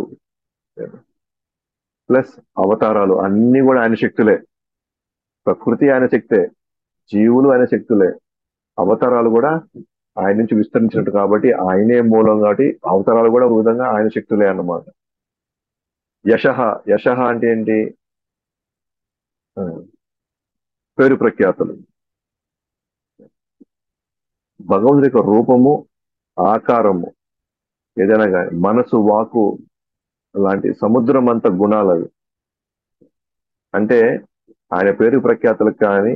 S1: ప్లస్ అవతారాలు అన్ని కూడా ఆయన శక్తులే ప్రకృతి ఆయన శక్తే జీవులు ఆయన శక్తులే అవతారాలు కూడా ఆయన నుంచి విస్తరించినట్టు కాబట్టి ఆయనే మూలం కాబట్టి అవతారాలు కూడా ఒక విధంగా ఆయన శక్తులే అన్నమాట యశః యశః అంటే ఏంటి ఆ, పేరు ప్రఖ్యాతులు భగవంతుడి యొక్క రూపము ఆకారము ఏదైనా కానీ మనసు వాకు లాంటి సముద్రం అంత గుణాలు అవి అంటే ఆయన పేరు ప్రఖ్యాతులకు కానీ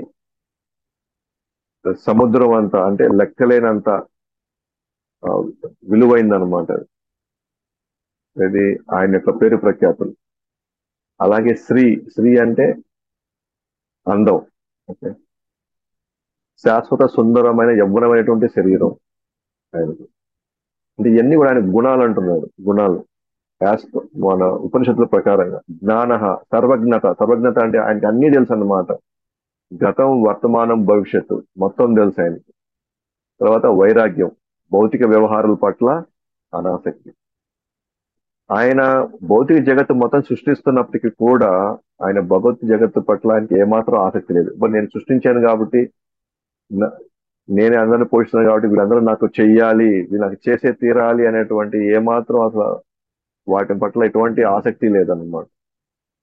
S1: సముద్రం అంత అంటే లెక్కలేనంత ఆ, విలువైందనమాట అది. ఇది ఆయన యొక్క పేరు ప్రఖ్యాతులు అలాగే శ్రీ శ్రీ అంటే అందం ఓకే శాశ్వత సుందరమైన యవ్వనమైనటువంటి శరీరం ఆయనకు అంటే ఇవన్నీ కూడా ఆయన గుణాలు అంటున్నాడు గుణాలు యాస్ ప- మన ఉపనిషత్తుల ప్రకారంగా జ్ఞాన సర్వజ్ఞత సర్వజ్ఞత అంటే ఆయనకి అన్నీ తెలుసు అన్నమాట గతం వర్తమానం భవిష్యత్తు మొత్తం తెలుసు ఆయనకి తర్వాత వైరాగ్యం భౌతిక వ్యవహారాల పట్ల అనాసక్తి ఆయన భౌతిక జగత్తు మొత్తం సృష్టిస్తున్నప్పటికీ కూడా ఆయన భగవత్ జగత్తు పట్ల ఆయనకి ఏమాత్రం ఆసక్తి లేదు ఇప్పుడు నేను సృష్టించాను కాబట్టి న- నేనే అందరిని పోషిస్తున్నాను కాబట్టి వీళ్ళందరూ నాకు చెయ్యాలి వీళ్ళు నాకు చేసే తీరాలి అనేటువంటి ఏమాత్రం అసలు వాటి పట్ల ఎటువంటి ఆసక్తి లేదన్నమాట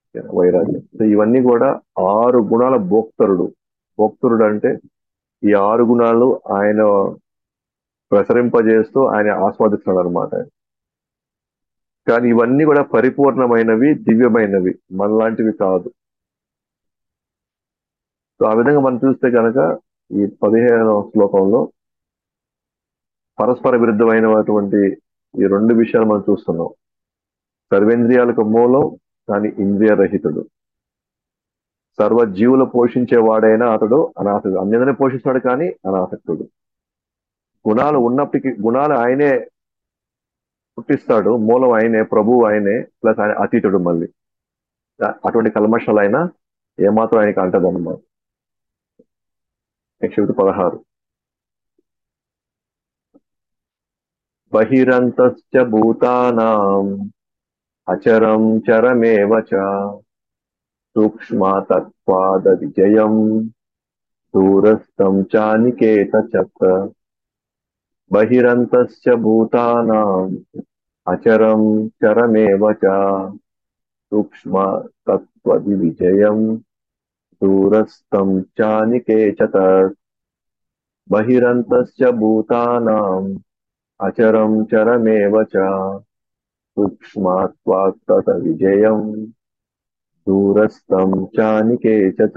S1: వైరాగ్యం సో ఇవన్నీ కూడా ఆరు గుణాల భోక్తరుడు భోక్తరుడు అంటే ఈ ఆరు గుణాలు ఆయన ప్రసరింపజేస్తూ ఆయన ఆస్వాదిస్తున్నాడు అనమాట కానీ ఇవన్నీ కూడా పరిపూర్ణమైనవి దివ్యమైనవి మనలాంటివి కాదు సో ఆ విధంగా మనం చూస్తే కనుక ఈ పదిహేనవ శ్లోకంలో పరస్పర విరుద్ధమైనటువంటి ఈ రెండు విషయాలు మనం చూస్తున్నాం సర్వేంద్రియాలకు మూలం కానీ ఇంద్రియ రహితుడు సర్వ జీవులు పోషించే వాడైనా అతడు అనాసక్తుడు అన్యందరినీ పోషిస్తాడు కానీ అనాసక్తుడు గుణాలు ఉన్నప్పటికీ గుణాలు ఆయనే పుట్టిస్తాడు మూలం ఆయనే ప్రభువు ఆయనే ప్లస్ ఆయన అతీతుడు మళ్ళీ అటువంటి కల్మషాలు అయినా ఏమాత్రం ఆయనకి అంటదన్నమాట నెక్స్ట్ పదహారు బహిరంతశ్చ భూతానాం అచరం చరమేవ చ సూక్ష్మతత్వాద విజయం దూరస్థం చానికేత చక్ర బహిరంతశ్చ భూతానాం అచరం చరమేవ చ సూక్ష్మతత్వది విజయం దూరస్థం చానికేచత బహిరంతశ్చ భూతానాం అచరం చరమేవ చ సూక్ష్మాత్వాత్తత విజయం దూరస్థం చానికేచత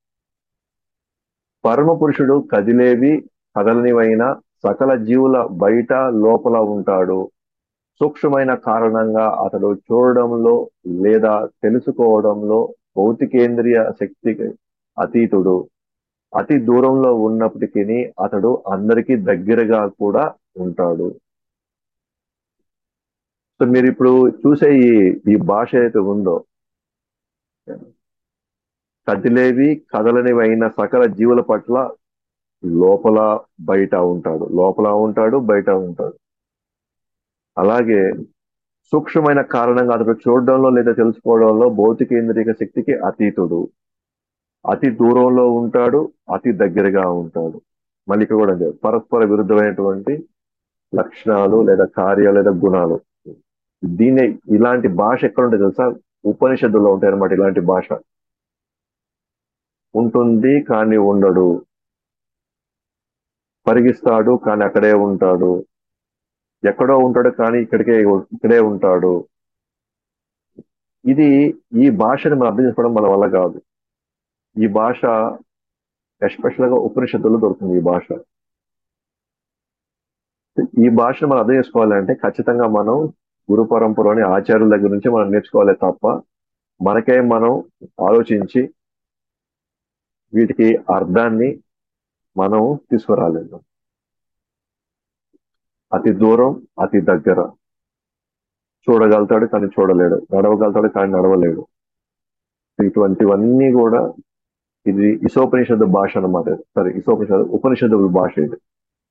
S1: పరమ పురుషుడు కదిలేవి కదలనివైన సకల జీవుల బయట లోపల ఉంటాడు సూక్ష్మమైన కారణంగా అతడు చూడడంలో లేదా తెలుసుకోవడంలో భౌతికేంద్రియ శక్తికి అతీతుడు అతి దూరంలో ఉన్నప్పటికీ అతడు అందరికీ దగ్గరగా కూడా ఉంటాడు సో మీరు ఇప్పుడు చూసే ఈ ఈ భాష అయితే ఉందో కదిలేవి కదలనివి అయిన సకల జీవుల పట్ల లోపల బయట ఉంటాడు లోపల ఉంటాడు బయట ఉంటాడు అలాగే సూక్ష్మమైన కారణంగా అతడు చూడడంలో లేదా తెలుసుకోవడంలో భౌతికేంద్రియ శక్తికి అతీతుడు అతి దూరంలో ఉంటాడు అతి దగ్గరగా ఉంటాడు మళ్ళీ ఇక్కడ కూడా అంతే. పరస్పర విరుద్ధమైనటువంటి లక్షణాలు లేదా కార్యాలు లేదా గుణాలు దీన్ని ఇలాంటి భాష ఎక్కడ ఉంటుంది తెలుసా ఉపనిషత్తుల్లో ఉంటాయి అనమాట ఇలాంటి భాష ఉంటుంది కానీ ఉండడు పరిగిస్తాడు కానీ అక్కడే ఉంటాడు ఎక్కడో ఉంటాడు కానీ ఇక్కడికే ఇక్కడే ఉంటాడు ఇది ఈ భాషను మనం అర్థం చేసుకోవడం మన వల్ల కాదు ఈ భాష ఎస్పెషల్ గా ఉపనిషత్తుల్లో దొరుకుతుంది ఈ భాష ఈ భాషను మనం అర్థం చేసుకోవాలంటే ఖచ్చితంగా మనం గురు పరంపరలోని ఆచార్యుల దగ్గర నుంచి మనం నేర్చుకోవాలి తప్ప మనకే మనం ఆలోచించి వీటికి అర్థాన్ని మనం తీసుకురాలేదు అతి దూరం అతి దగ్గర చూడగలుగుతాడు కానీ చూడలేడు నడవగలుగుతాడు కానీ నడవలేడు ఇటువంటివన్నీ కూడా ఇది ఇసోపనిషత్తు భాష అన్నమాట సరే ఇసోపనిషత్తు ఉపనిషత్తు భాష ఇది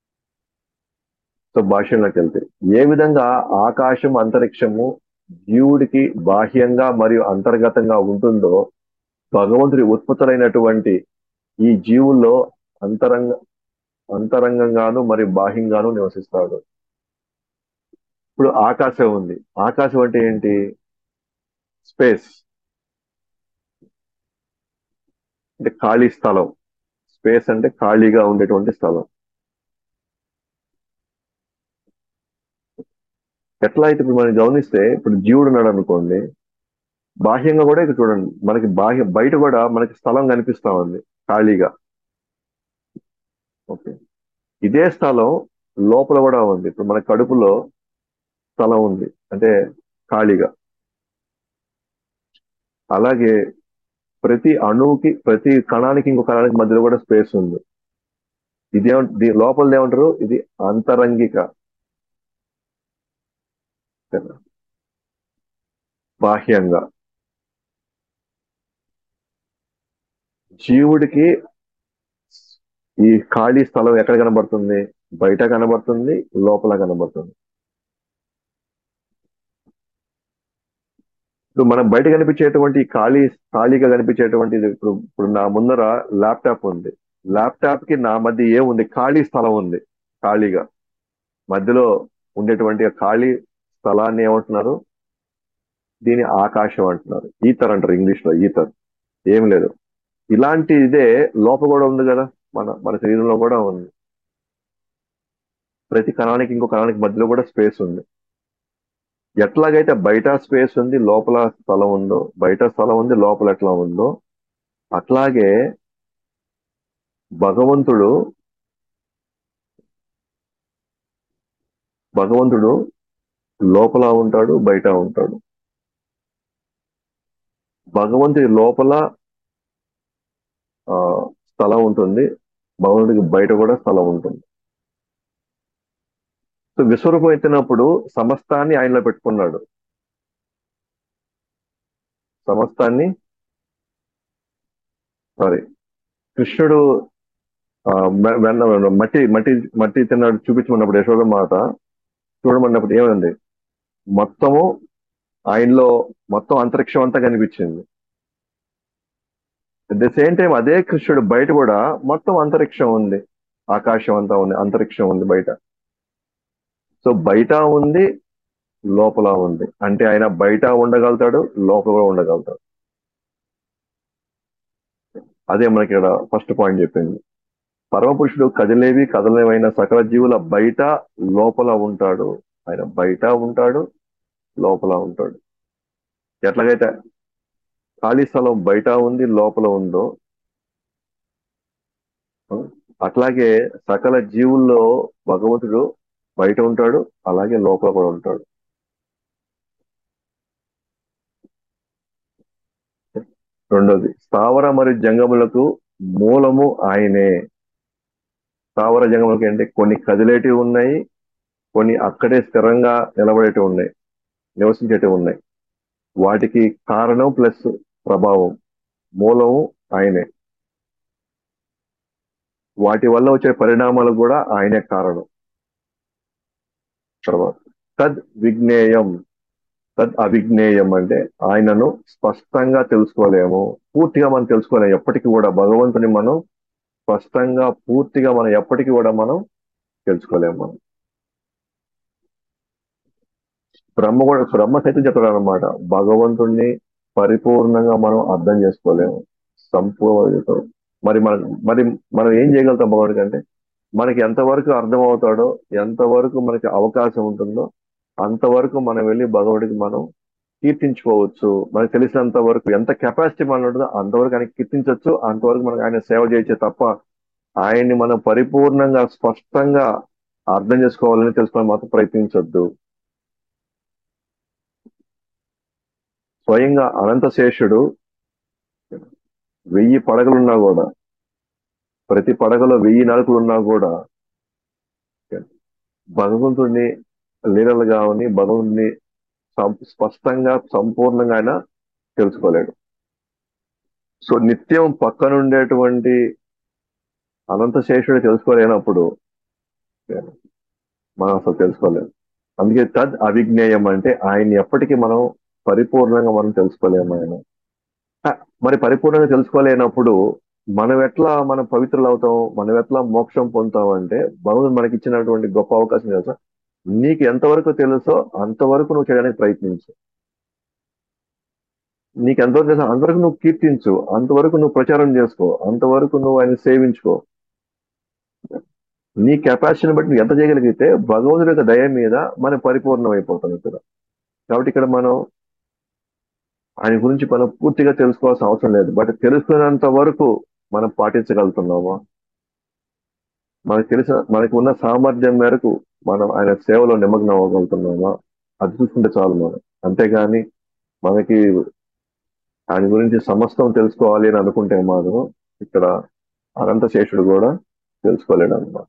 S1: సో భాషలోకి వెళ్తే ఏ విధంగా ఆకాశం అంతరిక్షము జీవుడికి బాహ్యంగా మరియు అంతర్గతంగా ఉంటుందో భగవంతుడి ఉత్పత్తులైనటువంటి ఈ జీవుల్లో అంతరంగ అంతరంగంగాను మరియు బాహ్యంగాను నివసిస్తాడు ఇప్పుడు ఆకాశం ఉంది ఆకాశం అంటే ఏంటి స్పేస్ అంటే ఖాళీ స్థలం స్పేస్ అంటే ఖాళీగా ఉండేటువంటి స్థలం ఎట్లా అయితే ఇప్పుడు మనం గమనిస్తే ఇప్పుడు జీవుడు ఉన్నాడు అనుకోండి బాహ్యంగా కూడా ఇక్కడ చూడండి మనకి బాహ్య బయట కూడా మనకి స్థలం కనిపిస్తా ఉంది ఖాళీగా ఓకే ఇదే స్థలం లోపల కూడా ఉంది ఇప్పుడు మన కడుపులో స్థలం ఉంది అంటే ఖాళీగా అలాగే ప్రతి అణువుకి ప్రతి కణానికి ఇంకో కణానికి మధ్యలో కూడా స్పేస్ ఉంది ఇదే లోపల ఏమంటారు ఇది అంతరంగిక బాహ్యంగా జీవుడికి ఈ ఖాళీ స్థలం ఎక్కడ కనబడుతుంది బయట కనబడుతుంది లోపల కనబడుతుంది ఇప్పుడు మనం బయట కనిపించేటువంటి ఖాళీ ఖాళీగా కనిపించేటువంటి ఇప్పుడు ఇప్పుడు నా ముందర ల్యాప్టాప్ ఉంది ల్యాప్టాప్ కి నా మధ్య ఏముంది ఖాళీ స్థలం ఉంది ఖాళీగా మధ్యలో ఉండేటువంటి ఖాళీ స్థలాన్ని ఏమంటున్నారు దీని ఆకాశం అంటున్నారు ఈతర్ అంటారు ఇంగ్లీష్ లో ఈతర్ ఏం లేదు ఇలాంటి ఇదే లోపల కూడా ఉంది కదా మన మన శరీరంలో కూడా ఉంది ప్రతి కణానికి ఇంకో కణానికి మధ్యలో కూడా స్పేస్ ఉంది ఎట్లాగైతే బయట స్పేస్ ఉంది లోపల స్థలం ఉందో బయట స్థలం ఉంది లోపల ఎట్లా ఉందో అట్లాగే భగవంతుడు భగవంతుడు లోపల ఉంటాడు బయట ఉంటాడు భగవంతుడి లోపల ఆ, స్థలం ఉంటుంది భగవంతుడికి బయట కూడా స్థలం ఉంటుంది సో విశ్వరూపం ఎత్తినప్పుడు సమస్తాన్ని ఆయనలో పెట్టుకున్నాడు సమస్తాన్ని సారీ కృష్ణుడు ఆ, వె- వెన్న మట్టి మట్టి మట్టి తిన్నాడు చూపించమన్నప్పుడు యశోద మాత చూడమన్నప్పుడు ఏమైంది మొత్తము ఆయనలో మొత్తం అంతరిక్షం అంతా కనిపించింది అట్ ద సేమ్ టైం అదే కృష్ణుడు బయట కూడా మొత్తం అంతరిక్షం ఉంది ఆకాశం అంతా ఉంది అంతరిక్షం ఉంది బయట సో బయట ఉంది లోపల ఉంది అంటే ఆయన బయట ఉండగలుగుతాడు లోపల కూడా ఉండగలుగుతాడు అదే మనకి ఇక్కడ ఫస్ట్ పాయింట్ చెప్పింది పరమపురుషుడు కదిలేవి కదలేవైన సకల జీవుల బయట లోపల ఉంటాడు ఆయన బయట ఉంటాడు లోపల ఉంటాడు ఎట్లాగైతే ఖాళీ స్థలం బయట ఉంది లోపల ఉందో అట్లాగే సకల జీవుల్లో భగవంతుడు బయట ఉంటాడు అలాగే లోపల కూడా ఉంటాడు రెండోది స్థావర మరియు జంగములకు మూలము ఆయనే స్థావర జంగములకు అంటే కొన్ని కదిలేటివి ఉన్నాయి కొన్ని అక్కడే స్థిరంగా నిలబడేటివి ఉన్నాయి నివసించేటివి ఉన్నాయి వాటికి కారణం ప్లస్ ప్రభావం మూలము ఆయనే వాటి వల్ల వచ్చే పరిణామాలకు కూడా ఆయనే కారణం తర్వాత తద్ విజ్ఞేయం తద్ అవిజ్ఞేయం అంటే ఆయనను స్పష్టంగా తెలుసుకోలేము పూర్తిగా మనం తెలుసుకోలేము ఎప్పటికీ కూడా భగవంతుని మనం స్పష్టంగా పూర్తిగా మనం ఎప్పటికీ కూడా మనం తెలుసుకోలేము మనం బ్రహ్మ కూడా బ్రహ్మ సైతం చెప్తాడు అనమాట భగవంతుణ్ణి పరిపూర్ణంగా మనం అర్థం చేసుకోలేము సంపూర్ణ మరి మన మరి మనం ఏం చేయగలుగుతాం భగవానుడికి అంటే మనకి ఎంతవరకు అర్థం అవుతాడో ఎంతవరకు మనకి అవకాశం ఉంటుందో అంతవరకు మనం వెళ్ళి భగవుడికి మనం కీర్తించుకోవచ్చు మనకు తెలిసినంత వరకు ఎంత కెపాసిటీ మన ఉంటుందో అంతవరకు ఆయన కీర్తించవచ్చు అంతవరకు మనకు ఆయన సేవ చేయొచ్చే తప్ప ఆయన్ని మనం పరిపూర్ణంగా స్పష్టంగా అర్థం చేసుకోవాలని తెలుసుకోవాలని మాత్రం ప్రయత్నించొద్దు స్వయంగా అనంతశేషుడు వెయ్యి పడగలున్నా కూడా ప్రతి పడగలో వెయ్యి నలుకులున్నా కూడా భగవంతుడిని లీలలు కావని భగవంతుడిని సం- స్పష్టంగా సంపూర్ణంగా ఆయన తెలుసుకోలేడు సో నిత్యం పక్కనుండేటువంటి అనంతశేషుడు తెలుసుకోలేనప్పుడు మనం అసలు తెలుసుకోలేము అందుకే తద్ అవిజ్ఞేయం అంటే ఆయన్ని ఎప్పటికీ మనం పరిపూర్ణంగా మనం తెలుసుకోలేము ఆయన ఆ, మరి పరిపూర్ణంగా తెలుసుకోలేనప్పుడు మనం ఎట్లా మనం పవిత్రులు అవుతాం మనం ఎట్లా మోక్షం పొందుతాం అంటే భగవంతుడు మనకి ఇచ్చినటువంటి గొప్ప అవకాశం తెలుసా నీకు ఎంతవరకు తెలుసో అంతవరకు నువ్వు చేయడానికి ప్రయత్నించు నీకు ఎంతవరకు తెలుసో అంతవరకు నువ్వు కీర్తించు అంతవరకు నువ్వు ప్రచారం చేసుకో అంతవరకు నువ్వు ఆయన సేవించుకో నీ కెపాసిటీని బట్టి నువ్వు ఎంత చేయగలిగితే భగవంతుడి యొక్క దయ మీద మనం పరిపూర్ణం అయిపోతాం ఇక్కడ కాబట్టి ఇక్కడ మనం ఆయన గురించి మనం పూర్తిగా తెలుసుకోవాల్సిన అవసరం లేదు బట్ తెలుసుకున్నంత వరకు మనం పాటించగలుగుతున్నామా మనకు తెలిసిన మనకు ఉన్న సామర్థ్యం మేరకు మనం ఆయన సేవలో నిమగ్నం అవ్వగలుగుతున్నామా అది చూసుకుంటే చాలు మనం అంతేగాని మనకి ఆయన గురించి సమస్తం తెలుసుకోవాలి అని అనుకుంటే మాత్రం ఇక్కడ అనంతశేషుడు కూడా తెలుసుకోలేడు అన్నమాట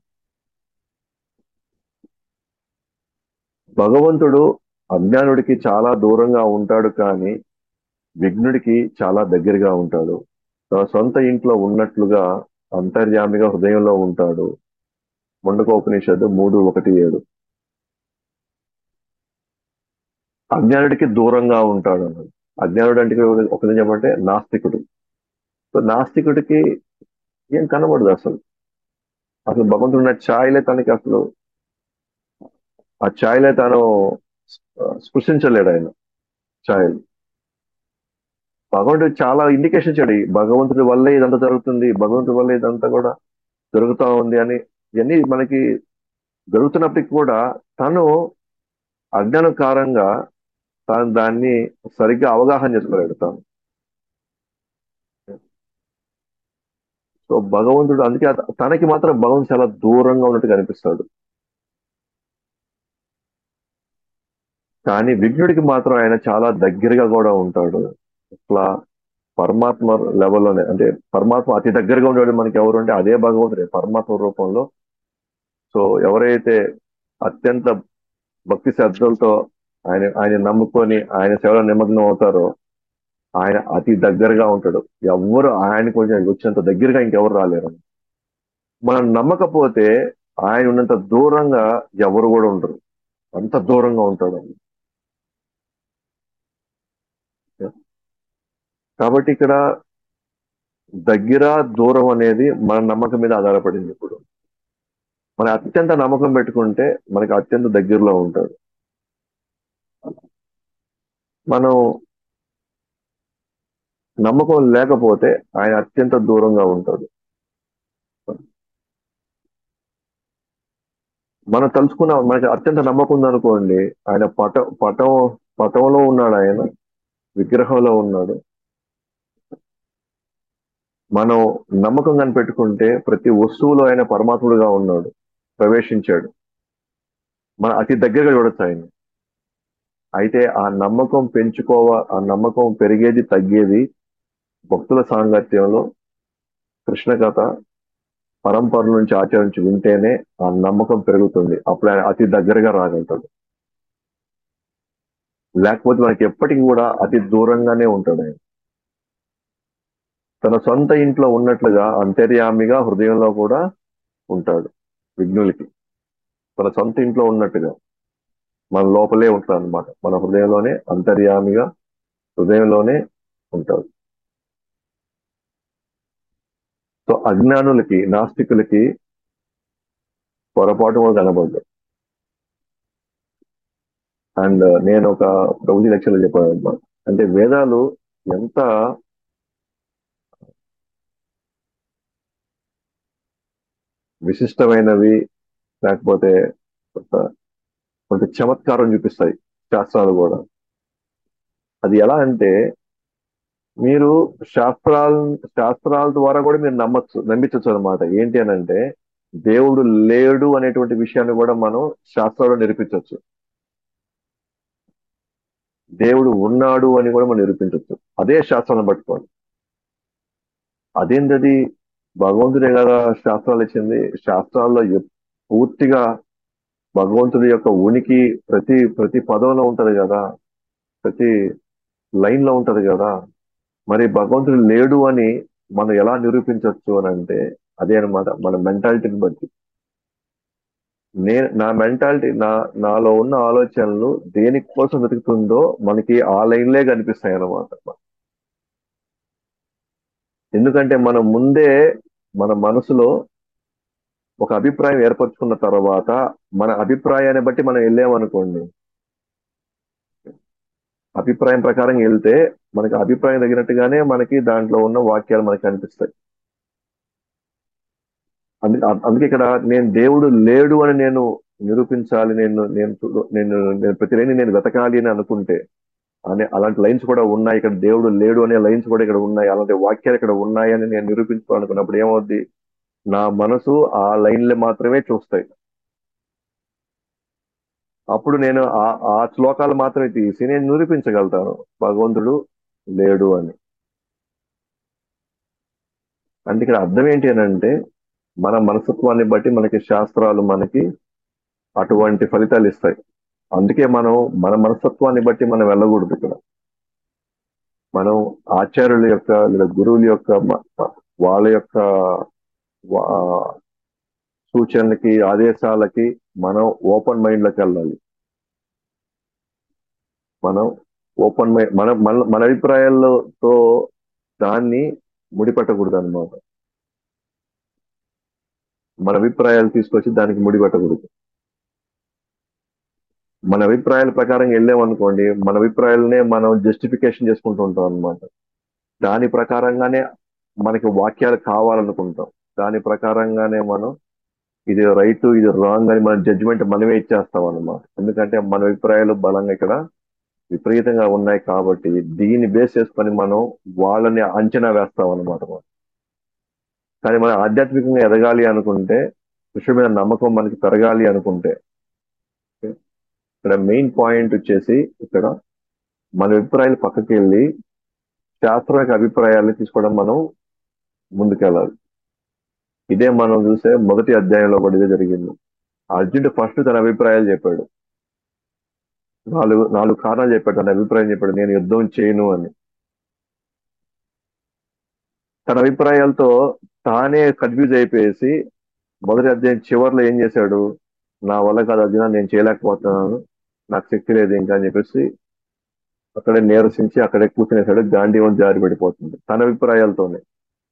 S1: భగవంతుడు అజ్ఞానుడికి చాలా దూరంగా ఉంటాడు కానీ విఘ్నుడికి చాలా దగ్గరగా ఉంటాడు తన సొంత ఇంట్లో ఉన్నట్లుగా అంతర్యామిగా హృదయంలో ఉంటాడు ముండకోపనిషత్తు మూడు ఒకటి ఏడు అజ్ఞానుడికి దూరంగా ఉంటాడు అన్నాడు అజ్ఞానుడు అంటే ఒక చెప్పంటే నాస్తికుడు సో నాస్తికుడికి ఏం కనబడదు అసలు అసలు భగవంతుడు ఉన్న ఛాయలే తనకి అసలు ఆ ఛాయలే తాను స్పృశించలేడు ఆయన చైల్డ్ భగవంతుడు చాలా ఇండికేషన్ ఇచ్చాడు ఈ భగవంతుడి వల్లే ఇదంతా జరుగుతుంది భగవంతుడి వల్లే ఇదంతా కూడా జరుగుతా ఉంది అని ఇవన్నీ మనకి జరుగుతున్నప్పటికి కూడా తను అజ్ఞానం కారంగా తాను దాన్ని సరిగ్గా అవగాహన చేసుకోలేడు తాను సో భగవంతుడు అందుకే అత- తనకి మాత్రం భగవంతుడు చాలా దూరంగా ఉన్నట్టు కనిపిస్తాడు కానీ విఘ్నుడికి మాత్రం ఆయన చాలా దగ్గరగా కూడా ఉంటాడు అట్లా పరమాత్మ లెవెల్లోనే అంటే పరమాత్మ అతి దగ్గరగా ఉండేవాడు మనకి ఎవరు అంటే అదే భగవంతుడే పరమాత్మ రూపంలో సో ఎవరైతే అత్యంత భక్తి శ్రద్ధలతో ఆయన ఆయన నమ్ముకొని ఆయన సేవలో నిమగ్నం అవుతారో ఆయన అతి దగ్గరగా ఉంటాడు ఎవరు ఆయన కొంచెం వచ్చేంత దగ్గరగా ఇంకెవరు రాలేరు మనం నమ్మకపోతే ఆయన ఉన్నంత దూరంగా ఎవరు కూడా ఉండరు అంత దూరంగా ఉంటాడు కాబట్టి ఇక్కడ దగ్గర దూరం అనేది మన నమ్మకం మీద ఆధారపడింది ఇప్పుడు మన అత్యంత నమ్మకం పెట్టుకుంటే మనకి అత్యంత దగ్గరలో ఉంటాడు మనం నమ్మకం లేకపోతే ఆయన అత్యంత దూరంగా ఉంటాడు మనం తలుచుకున్న మనకి అత్యంత నమ్మకం ఉందనుకోండి ఆయన పట పటం పటంలో ఉన్నాడు ఆయన విగ్రహంలో ఉన్నాడు మనం నమ్మకం కనిపెట్టుకుంటే ప్రతి వస్తువులో ఆయన పరమాత్ముడుగా ఉన్నాడు ప్రవేశించాడు మన అతి దగ్గరగా చూడొచ్చు ఆయన అయితే ఆ నమ్మకం పెంచుకోవ ఆ నమ్మకం పెరిగేది తగ్గేది భక్తుల సాంగత్యంలో కృష్ణ కథ పరంపర నుంచి ఆచరించి వింటేనే ఆ నమ్మకం పెరుగుతుంది అప్పుడు ఆయన అతి దగ్గరగా రాగలుగుతాడు లేకపోతే మనకి ఎప్పటికీ కూడా అతి దూరంగానే ఉంటాడు ఆయన తన సొంత ఇంట్లో ఉన్నట్లుగా అంతర్యామిగా హృదయంలో కూడా ఉంటాడు విఘ్నులకి తన సొంత ఇంట్లో ఉన్నట్టుగా మన లోపలే ఉంటాడు అనమాట మన హృదయంలోనే అంతర్యామిగా హృదయంలోనే ఉంటాడు సో అజ్ఞానులకి నాస్తికులకి పొరపాటు కూడా కనబడ్డాడు అండ్ నేను ఒక ప్రభుజీ లెక్చర్లో చెప్పాను అనమాట అంటే వేదాలు ఎంత విశిష్టమైనవి లేకపోతే కొంత కొంత చమత్కారం చూపిస్తాయి శాస్త్రాలు కూడా అది ఎలా అంటే మీరు శాస్త్రాల శాస్త్రాల ద్వారా కూడా మీరు నమ్మచ్చు నమ్మించచ్చు అనమాట ఏంటి అని అంటే దేవుడు లేడు అనేటువంటి విషయాన్ని కూడా మనం శాస్త్రాల్లో నిరూపించవచ్చు దేవుడు ఉన్నాడు అని కూడా మనం నిరూపించవచ్చు అదే శాస్త్రాలను పట్టుకోండి అదేంటది భగవంతుడే కదా శాస్త్రాలు ఇచ్చింది శాస్త్రాల్లో ఎప్- పూర్తిగా భగవంతుడి యొక్క ఉనికి ప్రతి ప్రతి పదంలో ఉంటది కదా ప్రతి లైన్ లో ఉంటది కదా మరి భగవంతుడు లేడు అని మనం ఎలా నిరూపించవచ్చు అని అంటే అదే అన్నమాట మన మెంటాలిటీని బట్టి నేను నా మెంటాలిటీ నా నాలో ఉన్న ఆలోచనలు దేని కోసం వెతుకుతుందో మనకి ఆ లైన్లే కనిపిస్తాయి అన్నమాట ఎందుకంటే మనం ముందే మన మనసులో ఒక అభిప్రాయం ఏర్పరచుకున్న తర్వాత మన అభిప్రాయాన్ని బట్టి మనం వెళ్ళామనుకోండి అభిప్రాయం ప్రకారం వెళ్తే మనకి అభిప్రాయం తగినట్టుగానే మనకి దాంట్లో ఉన్న వాక్యాలు మనకి కనిపిస్తాయి అందు- అందుకే ఇక్కడ నేను దేవుడు లేడు అని నేను నిరూపించాలి నేను నేను చూడు- నేను నేను ప్రతి లైన్ నేను వెతకాలి అని అనుకుంటే అనే అలాంటి లైన్స్ కూడా ఉన్నాయి ఇక్కడ దేవుడు లేడు అనే లైన్స్ కూడా ఇక్కడ ఉన్నాయి అలాంటి వాక్యాలు ఇక్కడ ఉన్నాయి అని నేను నిరూపించుకోవాలనుకున్నప్పుడు ఏమవుద్ది నా మనసు ఆ లైన్లు మాత్రమే చూస్తాయి అప్పుడు నేను ఆ ఆ శ్లోకాలు మాత్రమే తీసి నేను నిరూపించగలుగుతాను భగవంతుడు లేడు అని అంటే ఇక్కడ అర్థం ఏంటి అని అంటే మన మనస్తత్వాన్ని బట్టి మనకి శాస్త్రాలు మనకి అటువంటి ఫలితాలు ఇస్తాయి అందుకే మనం మన మనస్తత్వాన్ని బట్టి మనం వెళ్ళకూడదు ఇక్కడ మనం ఆచార్యుల యొక్క లేదా గురువుల యొక్క మ- వాళ్ళ యొక్క వా- సూచనలకి ఆదేశాలకి మనం ఓపెన్ మైండ్ లోకి వెళ్ళాలి మనం ఓపెన్ మైండ్ మన మన మన అభిప్రాయాలతో దాన్ని ముడిపెట్టకూడదు అనమాట మన అభిప్రాయాలు తీసుకొచ్చి దానికి ముడిపెట్టకూడదు మన అభిప్రాయాల ప్రకారం వెళ్ళామనుకోండి మన అభిప్రాయాలనే మనం జస్టిఫికేషన్ చేసుకుంటూ ఉంటాం అనమాట దాని ప్రకారంగానే మనకి వాక్యాలు కావాలనుకుంటాం దాని ప్రకారంగానే మనం ఇది రైట్ ఇది రాంగ్ అని మన జడ్జిమెంట్ మనమే ఇచ్చేస్తాం అనమాట ఎందుకంటే మన అభిప్రాయాలు బలంగా ఇక్కడ విపరీతంగా ఉన్నాయి కాబట్టి దీన్ని బేస్ చేసుకొని మనం వాళ్ళని అంచనా వేస్తాం అనమాట కానీ మనం ఆధ్యాత్మికంగా ఎదగాలి అనుకుంటే కృష్ణుడి మీద నమ్మకం మనకి పెరగాలి అనుకుంటే ఇక్కడ మెయిన్ పాయింట్ వచ్చేసి ఇక్కడ మన అభిప్రాయాలు పక్కకి వెళ్ళి శాస్త్రం యొక్క అభిప్రాయాన్ని తీసుకోవడం మనం ముందుకెళ్ళాలి ఇదే మనం చూసే మొదటి అధ్యాయంలో కూడా ఇదే జరిగింది అర్జునుడు ఫస్ట్ తన అభిప్రాయాలు చెప్పాడు నాలుగు నాలుగు కారణాలు చెప్పాడు తన అభిప్రాయం చెప్పాడు నేను యుద్ధం చేయను అని తన అభిప్రాయాలతో తానే కన్ఫ్యూజ్ అయిపోయేసి మొదటి అధ్యాయం చివరిలో ఏం చేశాడు నా వల్ల కాదు అర్జున నేను చేయలేకపోతున్నాను నాకు శక్తి లేదు ఇంకా అని చెప్పేసి అక్కడే నీరసించి అక్కడే కూర్చునేసాడు గాంధీ వంటి జారి పడిపోతుంది తన అభిప్రాయాలతోనే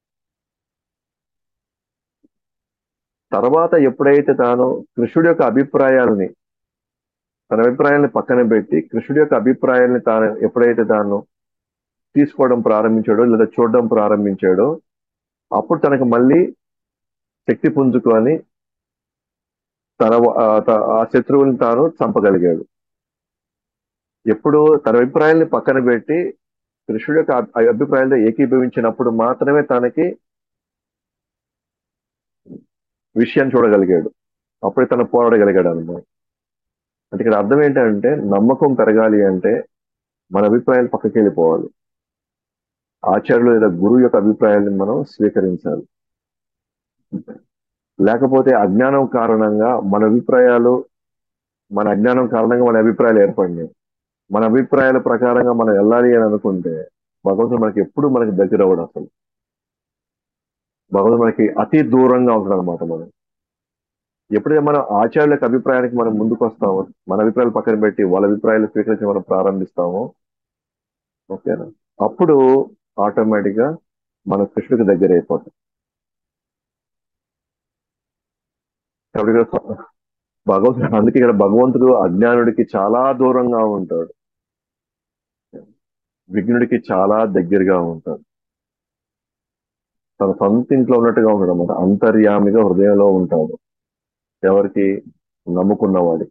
S1: తర్వాత ఎప్పుడైతే తాను కృష్ణుడి యొక్క అభిప్రాయాలని తన అభిప్రాయాన్ని పక్కన పెట్టి కృష్ణుడి యొక్క అభిప్రాయాన్ని తాను ఎప్పుడైతే తాను తీసుకోవడం ప్రారంభించాడో లేదా చూడడం ప్రారంభించాడో అప్పుడు తనకు మళ్ళీ శక్తి పుంజుకొని తన ఆ శత్రువుని తాను చంపగలిగాడు ఎప్పుడు తన అభిప్రాయాల్ని పక్కన పెట్టి కృష్ణుడి యొక్క అభిప్రాయాలతో ఏకీభవించినప్పుడు మాత్రమే తనకి విషయాన్ని చూడగలిగాడు అప్పుడే తను పోరాడగలిగాడు అనమాట అంటే ఇక్కడ అర్థం ఏంటంటే నమ్మకం పెరగాలి అంటే మన అభిప్రాయాలు పక్కకి వెళ్ళిపోవాలి ఆచార్యులు లేదా గురువు యొక్క అభిప్రాయాన్ని మనం స్వీకరించాలి లేకపోతే అజ్ఞానం కారణంగా మన అభిప్రాయాలు మన అజ్ఞానం కారణంగా మన అభిప్రాయాలు ఏర్పడినాయి మన అభిప్రాయాల ప్రకారంగా మనం వెళ్ళాలి అని అనుకుంటే భగవంతుడు మనకి ఎప్పుడు మనకి దగ్గర అవ్వడు అసలు భగవంతుడు మనకి అతి దూరంగా ఉంటాడు అనమాట మనం ఎప్పుడైతే మనం ఆచార్యుల యొక్క అభిప్రాయానికి మనం ముందుకు వస్తామో మన అభిప్రాయాలు పక్కన పెట్టి వాళ్ళ అభిప్రాయాలు స్వీకరించి మనం ప్రారంభిస్తామో ఓకేనా అప్పుడు ఆటోమేటిక్ గా మన కృష్ణుడికి దగ్గర అయిపోతాం భగవంతుడు అందుకే ఇక్కడ భగవంతుడు అజ్ఞానుడికి చాలా దూరంగా ఉంటాడు విఘ్నుడికి చాలా దగ్గరగా ఉంటాడు తన సొంత ఇంట్లో ఉన్నట్టుగా ఉంటాడు అన్నమాట అంతర్యామిగా హృదయంలో ఉంటాడు ఎవరికి నమ్ముకున్న వాడికి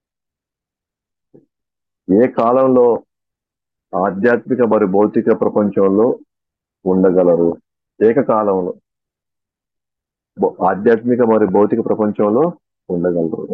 S1: ఏ కాలంలో ఆధ్యాత్మిక మరి భౌతిక ప్రపంచంలో ఉండగలరు ఏకకాలంలో ఆధ్యాత్మిక మరి భౌతిక ప్రపంచంలో ఉండగలరు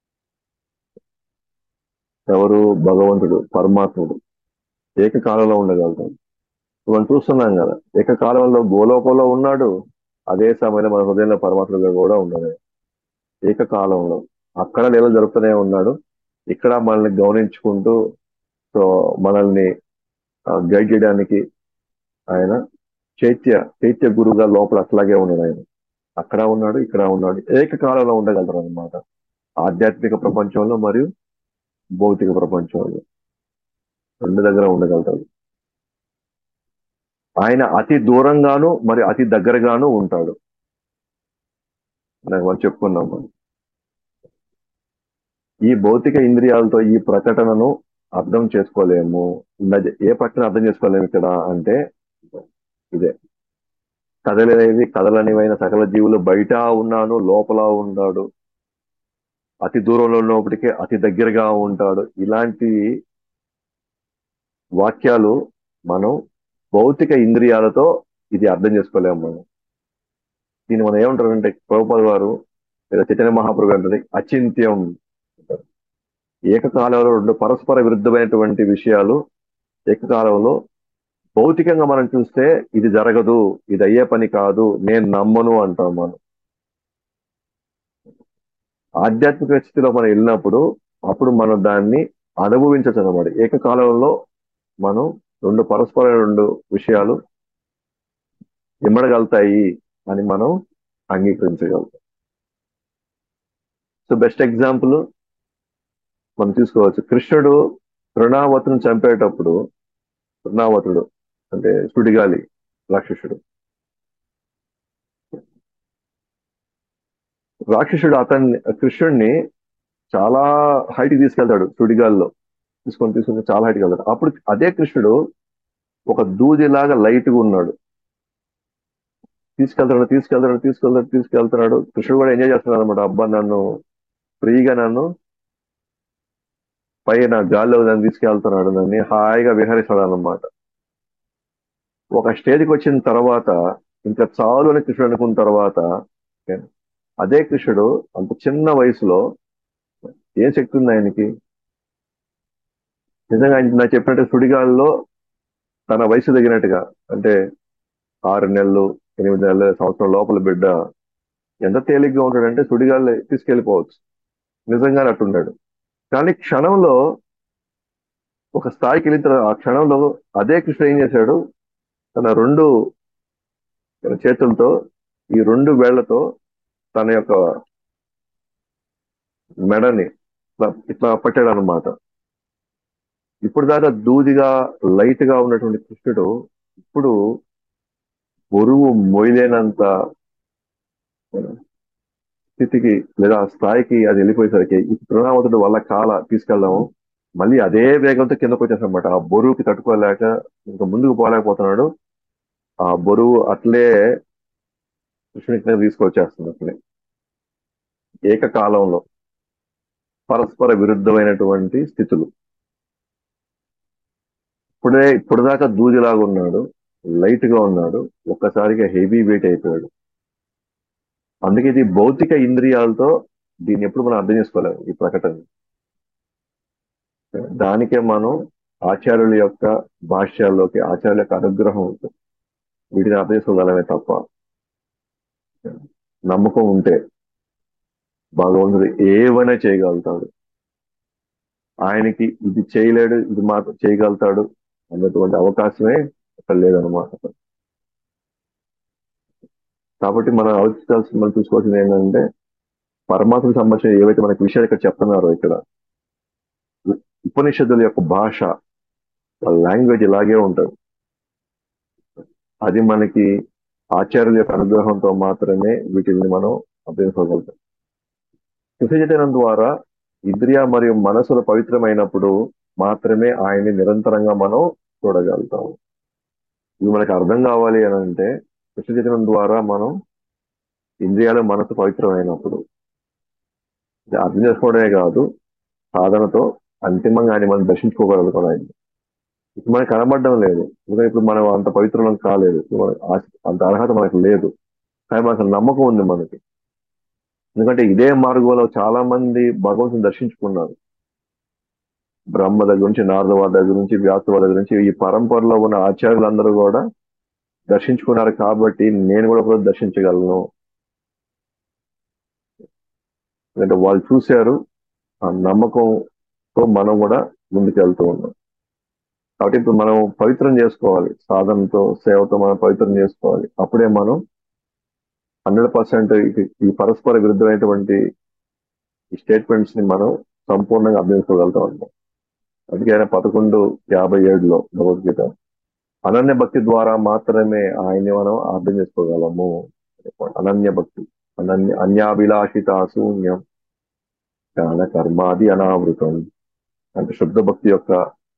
S1: ఎవరు భగవంతుడు పరమాత్ముడు ఏకకాలంలో ఉండగలుగుతాడు మనం చూస్తున్నాం కదా ఏకకాలంలో గోలోకంలో ఉన్నాడు అదే సమయంలో మన హృదయంలో పరమాత్ముడుగా కూడా ఉన్నాడు ఏకకాలంలో అక్కడ లెవెల్ జరుపుతూనే ఉన్నాడు ఇక్కడ మనల్ని గమనించుకుంటూ సో మనల్ని గైడ్ చేయడానికి ఆయన చైత్య చైత్య గురువుగా లోపల అట్లాగే ఉన్నాడు ఆయన అక్కడ ఉన్నాడు ఇక్కడ ఉన్నాడు ఏకకాలంలో ఉండగలరు అనమాట ఆధ్యాత్మిక ప్రపంచంలో మరియు భౌతిక ప్రపంచంలో రెండు దగ్గర ఉండగలుగుతాడు ఆయన అతి దూరంగాను మరి అతి దగ్గరగాను ఉంటాడు నాకు మనం చెప్పుకున్నాం మనం ఈ భౌతిక ఇంద్రియాలతో ఈ ప్రకటనను అర్థం చేసుకోలేము ఏ ప్రకటన అర్థం చేసుకోలేము ఇక్కడ అంటే ఇదే కదలనేవి కదలనివైన సకల జీవులు బయట ఉన్నాను లోపల ఉన్నాడు అతి దూరంలో ఉన్నప్పటికీ అతి దగ్గరగా ఉంటాడు ఇలాంటి వాక్యాలు మనం భౌతిక ఇంద్రియాలతో ఇది అర్థం చేసుకోలేము మనం దీన్ని మనం ఏమంటారంటే ప్రభుపాద వారు లేదా చైతన్య మహాప్రభు అంటారు అచింత్యం అంటారు ఏకకాలంలో రెండు పరస్పర విరుద్ధమైనటువంటి విషయాలు ఏకకాలంలో భౌతికంగా మనం చూస్తే ఇది జరగదు ఇది అయ్యే పని కాదు నేను నమ్మను అంటాం మనం ఆధ్యాత్మిక స్థితిలో మనం వెళ్ళినప్పుడు అప్పుడు మనం దాన్ని అనుభవించచ్చు అనమాట ఏకకాలంలో మనం రెండు పరస్పర రెండు విషయాలు ఇమ్మడగలుగుతాయి అని మనం అంగీకరించగలుగుతాం సో బెస్ట్ ఎగ్జాంపుల్ మనం తీసుకోవచ్చు కృష్ణుడు తృణావతుని చంపేటప్పుడు తృణావతుడు అంటే సుడిగాలి రాక్షసుడు రాక్షసుడు అతన్ని కృష్ణుడిని చాలా హైట్ తీసుకెళ్తాడు సుడిగాల్లో తీసుకొని తీసుకొని చాలా హైట్కి వెళ్తాడు అప్పుడు అదే కృష్ణుడు ఒక దూదిలాగా లైట్ గా ఉన్నాడు తీసుకెళ్తాడు తీసుకెళ్తాడు తీసుకెళ్తాడు తీసుకెళ్తున్నాడు కృష్ణుడు కూడా ఎంజాయ్ చేస్తున్నాడు అనమాట అబ్బా నన్ను ఫ్రీగా నన్ను పైన గాల్లో నన్ను తీసుకెళ్తున్నాడు నన్ను హాయిగా విహరిస్తాడు అనమాట ఒక స్టేజ్కి వచ్చిన తర్వాత ఇంకా చాలు అని కృష్ణుడు అనుకున్న తర్వాత అదే కృష్ణుడు అంత చిన్న వయసులో ఏం శక్తి ఉంది ఆయనకి నిజంగా ఆయన నాకు చెప్పినట్టు సుడిగాల్లో తన వయసు తగినట్టుగా అంటే ఆరు నెలలు ఎనిమిది నెలల సంవత్సరం లోపల బిడ్డ ఎంత తేలిగ్గా ఉంటాడంటే సుడిగాల్లో తీసుకెళ్ళిపోవచ్చు నిజంగానే అట్టున్నాడు కానీ క్షణంలో ఒక స్థాయికి వెళ్ళిన తర్వాత ఆ క్షణంలో అదే కృష్ణ ఏం చేశాడు తన రెండు చేతులతో ఈ రెండు వేళ్లతో తన యొక్క మెడని ఇట్లా ఇట్లా పట్టాడు అనమాట ఇప్పుడు దాకా దూదిగా లైట్ గా ఉన్నటువంటి కృష్ణుడు ఇప్పుడు బరువు మొయ్యలేనంత స్థితికి లేదా ఆ స్థాయికి అది వెళ్ళిపోయేసరికి ఈ తృణావతుడు వల్ల కాల తీసుకెళ్దాము మళ్ళీ అదే వేగంతో కిందకు వచ్చేసన్నమాట ఆ బరువుకి తట్టుకోలేక ఇంకా ముందుకు పోలేకపోతున్నాడు ఆ బరువు అట్లే కృష్ణుడి కింద తీసుకొచ్చేస్తుంది అట్లే ఏకకాలంలో పరస్పర విరుద్ధమైనటువంటి స్థితులు ఇప్పుడే ఇప్పుడు దాకా దూదిలాగా ఉన్నాడు లైట్ గా ఉన్నాడు ఒక్కసారిగా హెవీ వెయిట్ అయిపోయాడు అందుకే ఇది భౌతిక ఇంద్రియాలతో దీన్ని ఎప్పుడు మనం అర్థం చేసుకోలేము ఈ ప్రకటన దానికే మనం ఆచార్యుల యొక్క భాష్యాల్లోకి ఆచార్యుల యొక్క అనుగ్రహం ఉంటుంది వీటిని అర్థం చేసుకోగలమే తప్ప నమ్మకం ఉంటే భగవంతుడు ఏమైనా చేయగలుగుతాడు ఆయనకి ఇది చేయలేడు ఇది మాత్రం చేయగలుగుతాడు అన్నటువంటి అవకాశమే అక్కడ లేదనమాట కాబట్టి మనం ఆలోచించాల్సి మనం చూసుకోవాల్సింది ఏంటంటే పరమాత్మకు సంబంధించిన ఏవైతే మనకి విషయాలు ఇక్కడ చెప్తున్నారో ఇక్కడ ఉపనిషత్తుల యొక్క భాష వాళ్ళ లాంగ్వేజ్ ఇలాగే ఉంటుంది అది మనకి ఆచార్యుల యొక్క అనుగ్రహంతో మాత్రమే వీటిని మనం అర్థం చేసుకోగలుగుతాం విసర్జనం ద్వారా ఇంద్రియ మరియు మనసులు పవిత్రమైనప్పుడు మాత్రమే ఆయన్ని నిరంతరంగా మనం చూడగలుగుతాం ఇవి మనకు అర్థం కావాలి అని అంటే విసర్జనం ద్వారా మనం ఇంద్రియాలు మనసు పవిత్రమైనప్పుడు ఇది అర్థం చేసుకోవడమే కాదు సాధనతో అంతిమంగా ఆయన మనం దర్శించుకోగలుగుతాం ఆయన ఇప్పుడు మనకు కనబడడం లేదు ఎందుకంటే ఇప్పుడు మనం అంత పవిత్రం కాలేదు ఇప్పుడు మనకు ఆశ- అంత అర్హత మనకు లేదు కానీ మనకు నమ్మకం ఉంది మనకి ఎందుకంటే ఇదే మార్గంలో చాలా మంది భగవంతుని దర్శించుకున్నారు బ్రహ్మ దగ్గర నుంచి నారద వారి దగ్గర నుంచి వ్యాస వారి దగ్గర నుంచి ఈ పరంపరలో ఉన్న ఆచార్యులందరూ కూడా దర్శించుకున్నారు కాబట్టి నేను కూడా ఒకరోజు దర్శించగలను ఎందుకంటే వాళ్ళు చూశారు ఆ నమ్మకంతో మనం కూడా ముందుకెళ్తూ ఉన్నాం కాబట్టి ఇప్పుడు మనం పవిత్రం చేసుకోవాలి సాధనతో సేవతో మనం పవిత్రం చేసుకోవాలి అప్పుడే మనం హండ్రెడ్ పర్సెంట్ ఈ పరస్పర విరుద్ధమైనటువంటి ఈ స్టేట్మెంట్స్ ని మనం సంపూర్ణంగా అర్థం చేసుకోగలుగుతాం అన్నమాట అందుకే ఆయన పదకొండు యాభై ఏడులో భగవద్గీత అనన్య భక్తి ద్వారా మాత్రమే ఆయన్ని మనం అర్థం చేసుకోగలము అనన్య భక్తి అనన్య అన్యాభిలాషిత శూన్యం జ్ఞాన కర్మాది అనావృతం అంటే శుద్ధ భక్తి యొక్క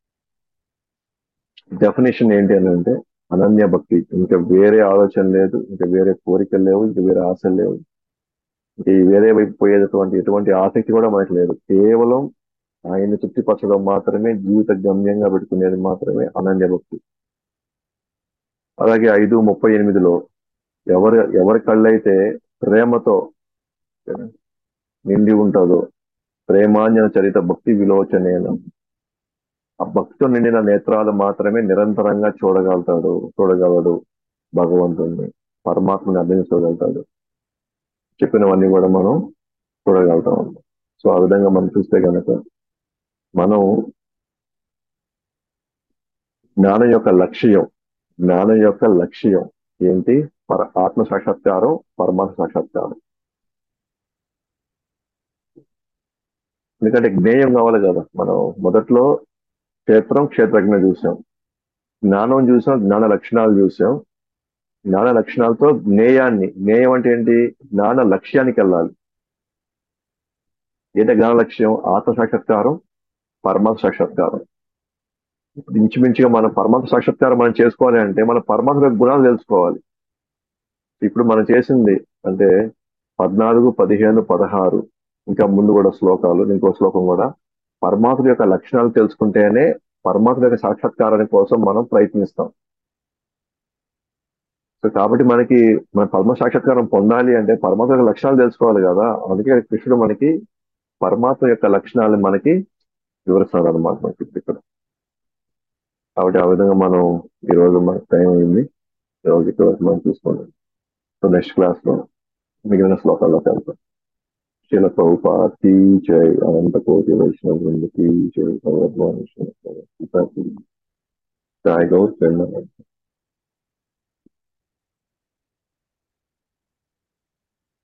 S1: డెఫినేషన్ ఏంటి అని అంటే అనన్య భక్తి ఇంకా వేరే ఆలోచన లేదు ఇంకా వేరే కోరికలు లేవు ఇంకా వేరే ఆశలు లేవు ఇంకా ఈ వేరే వైపు పోయేటటువంటి ఎటువంటి ఆసక్తి కూడా మనకు లేదు కేవలం ఆయన్ని తృప్తిపరచడం మాత్రమే జీవిత గమ్యంగా పెట్టుకునేది మాత్రమే అనన్య భక్తి అలాగే ఐదు ముప్పై ఎనిమిదిలో ఎవరి ఎవరి కళ్ళైతే ప్రేమతో నిండి ఉంటుందో ప్రేమాంజన చరిత భక్తి విలోచనేన ఆ భక్తితో నిండిన నేత్రాలు మాత్రమే నిరంతరంగా చూడగలుగుతాడు చూడగలడు భగవంతుణ్ణి పరమాత్మని అర్థించుకోగలుగుతాడు చెప్పినవన్నీ కూడా మనం చూడగలుగుతాం సో ఆ విధంగా మనం చూస్తే కనుక మనం జ్ఞానం యొక్క లక్ష్యం జ్ఞానం యొక్క లక్ష్యం ఏంటి పర ఆత్మ సాక్షాత్కారం పరమాత్మ సాక్షాత్కారం ఎందుకంటే జ్ఞేయం కావాలి కదా మనం మొదట్లో క్షేత్రం క్షేత్రజ్ఞ చూసాం జ్ఞానం చూసాం జ్ఞాన లక్షణాలు చూసాం జ్ఞాన లక్షణాలతో జ్ఞేయాన్ని జ్ఞేయం అంటే ఏంటి జ్ఞాన లక్ష్యానికి వెళ్ళాలి ఏంటి జ్ఞాన లక్ష్యం ఆత్మ సాక్షాత్కారం పరమాత్మ సాక్షాత్కారం ఇప్పుడు ఇంచుమించుగా మన పరమాత్మ సాక్షాత్కారం మనం చేసుకోవాలి అంటే మన పరమాత్మ యొక్క గుణాలు తెలుసుకోవాలి ఇప్పుడు మనం చేసింది అంటే పద్నాలుగు పదిహేను పదహారు ఇంకా ముందు కూడా శ్లోకాలు ఇంకో శ్లోకం కూడా పరమాత్మ యొక్క లక్షణాలు తెలుసుకుంటేనే పరమాత్మ యొక్క సాక్షాత్కారాని కోసం మనం ప్రయత్నిస్తాం సో కాబట్టి మనకి మన పరమ సాక్షాత్కారం పొందాలి అంటే పరమాత్మ యొక్క లక్షణాలు తెలుసుకోవాలి కదా అందుకే కృష్ణుడు మనకి పరమాత్మ యొక్క లక్షణాలను మనకి వివరిస్తున్నాడు అనమాట మనకి ఇప్పుడు ఇక్కడ కాబట్టి ఆ విధంగా మనం ఈ రోజు మనకు టైం అయింది ఈ రోజు ఇక్కడ వరకు మనం చూసుకోండి సో నెక్స్ట్ క్లాస్ లో మిగిలిన శ్లోకాల్లోకి వెళ్తాం శిల ప్రభుపాతి జై అనంత కోటి వైష్ణవ బృందకి జై భగవద్వాన్ జై గౌర్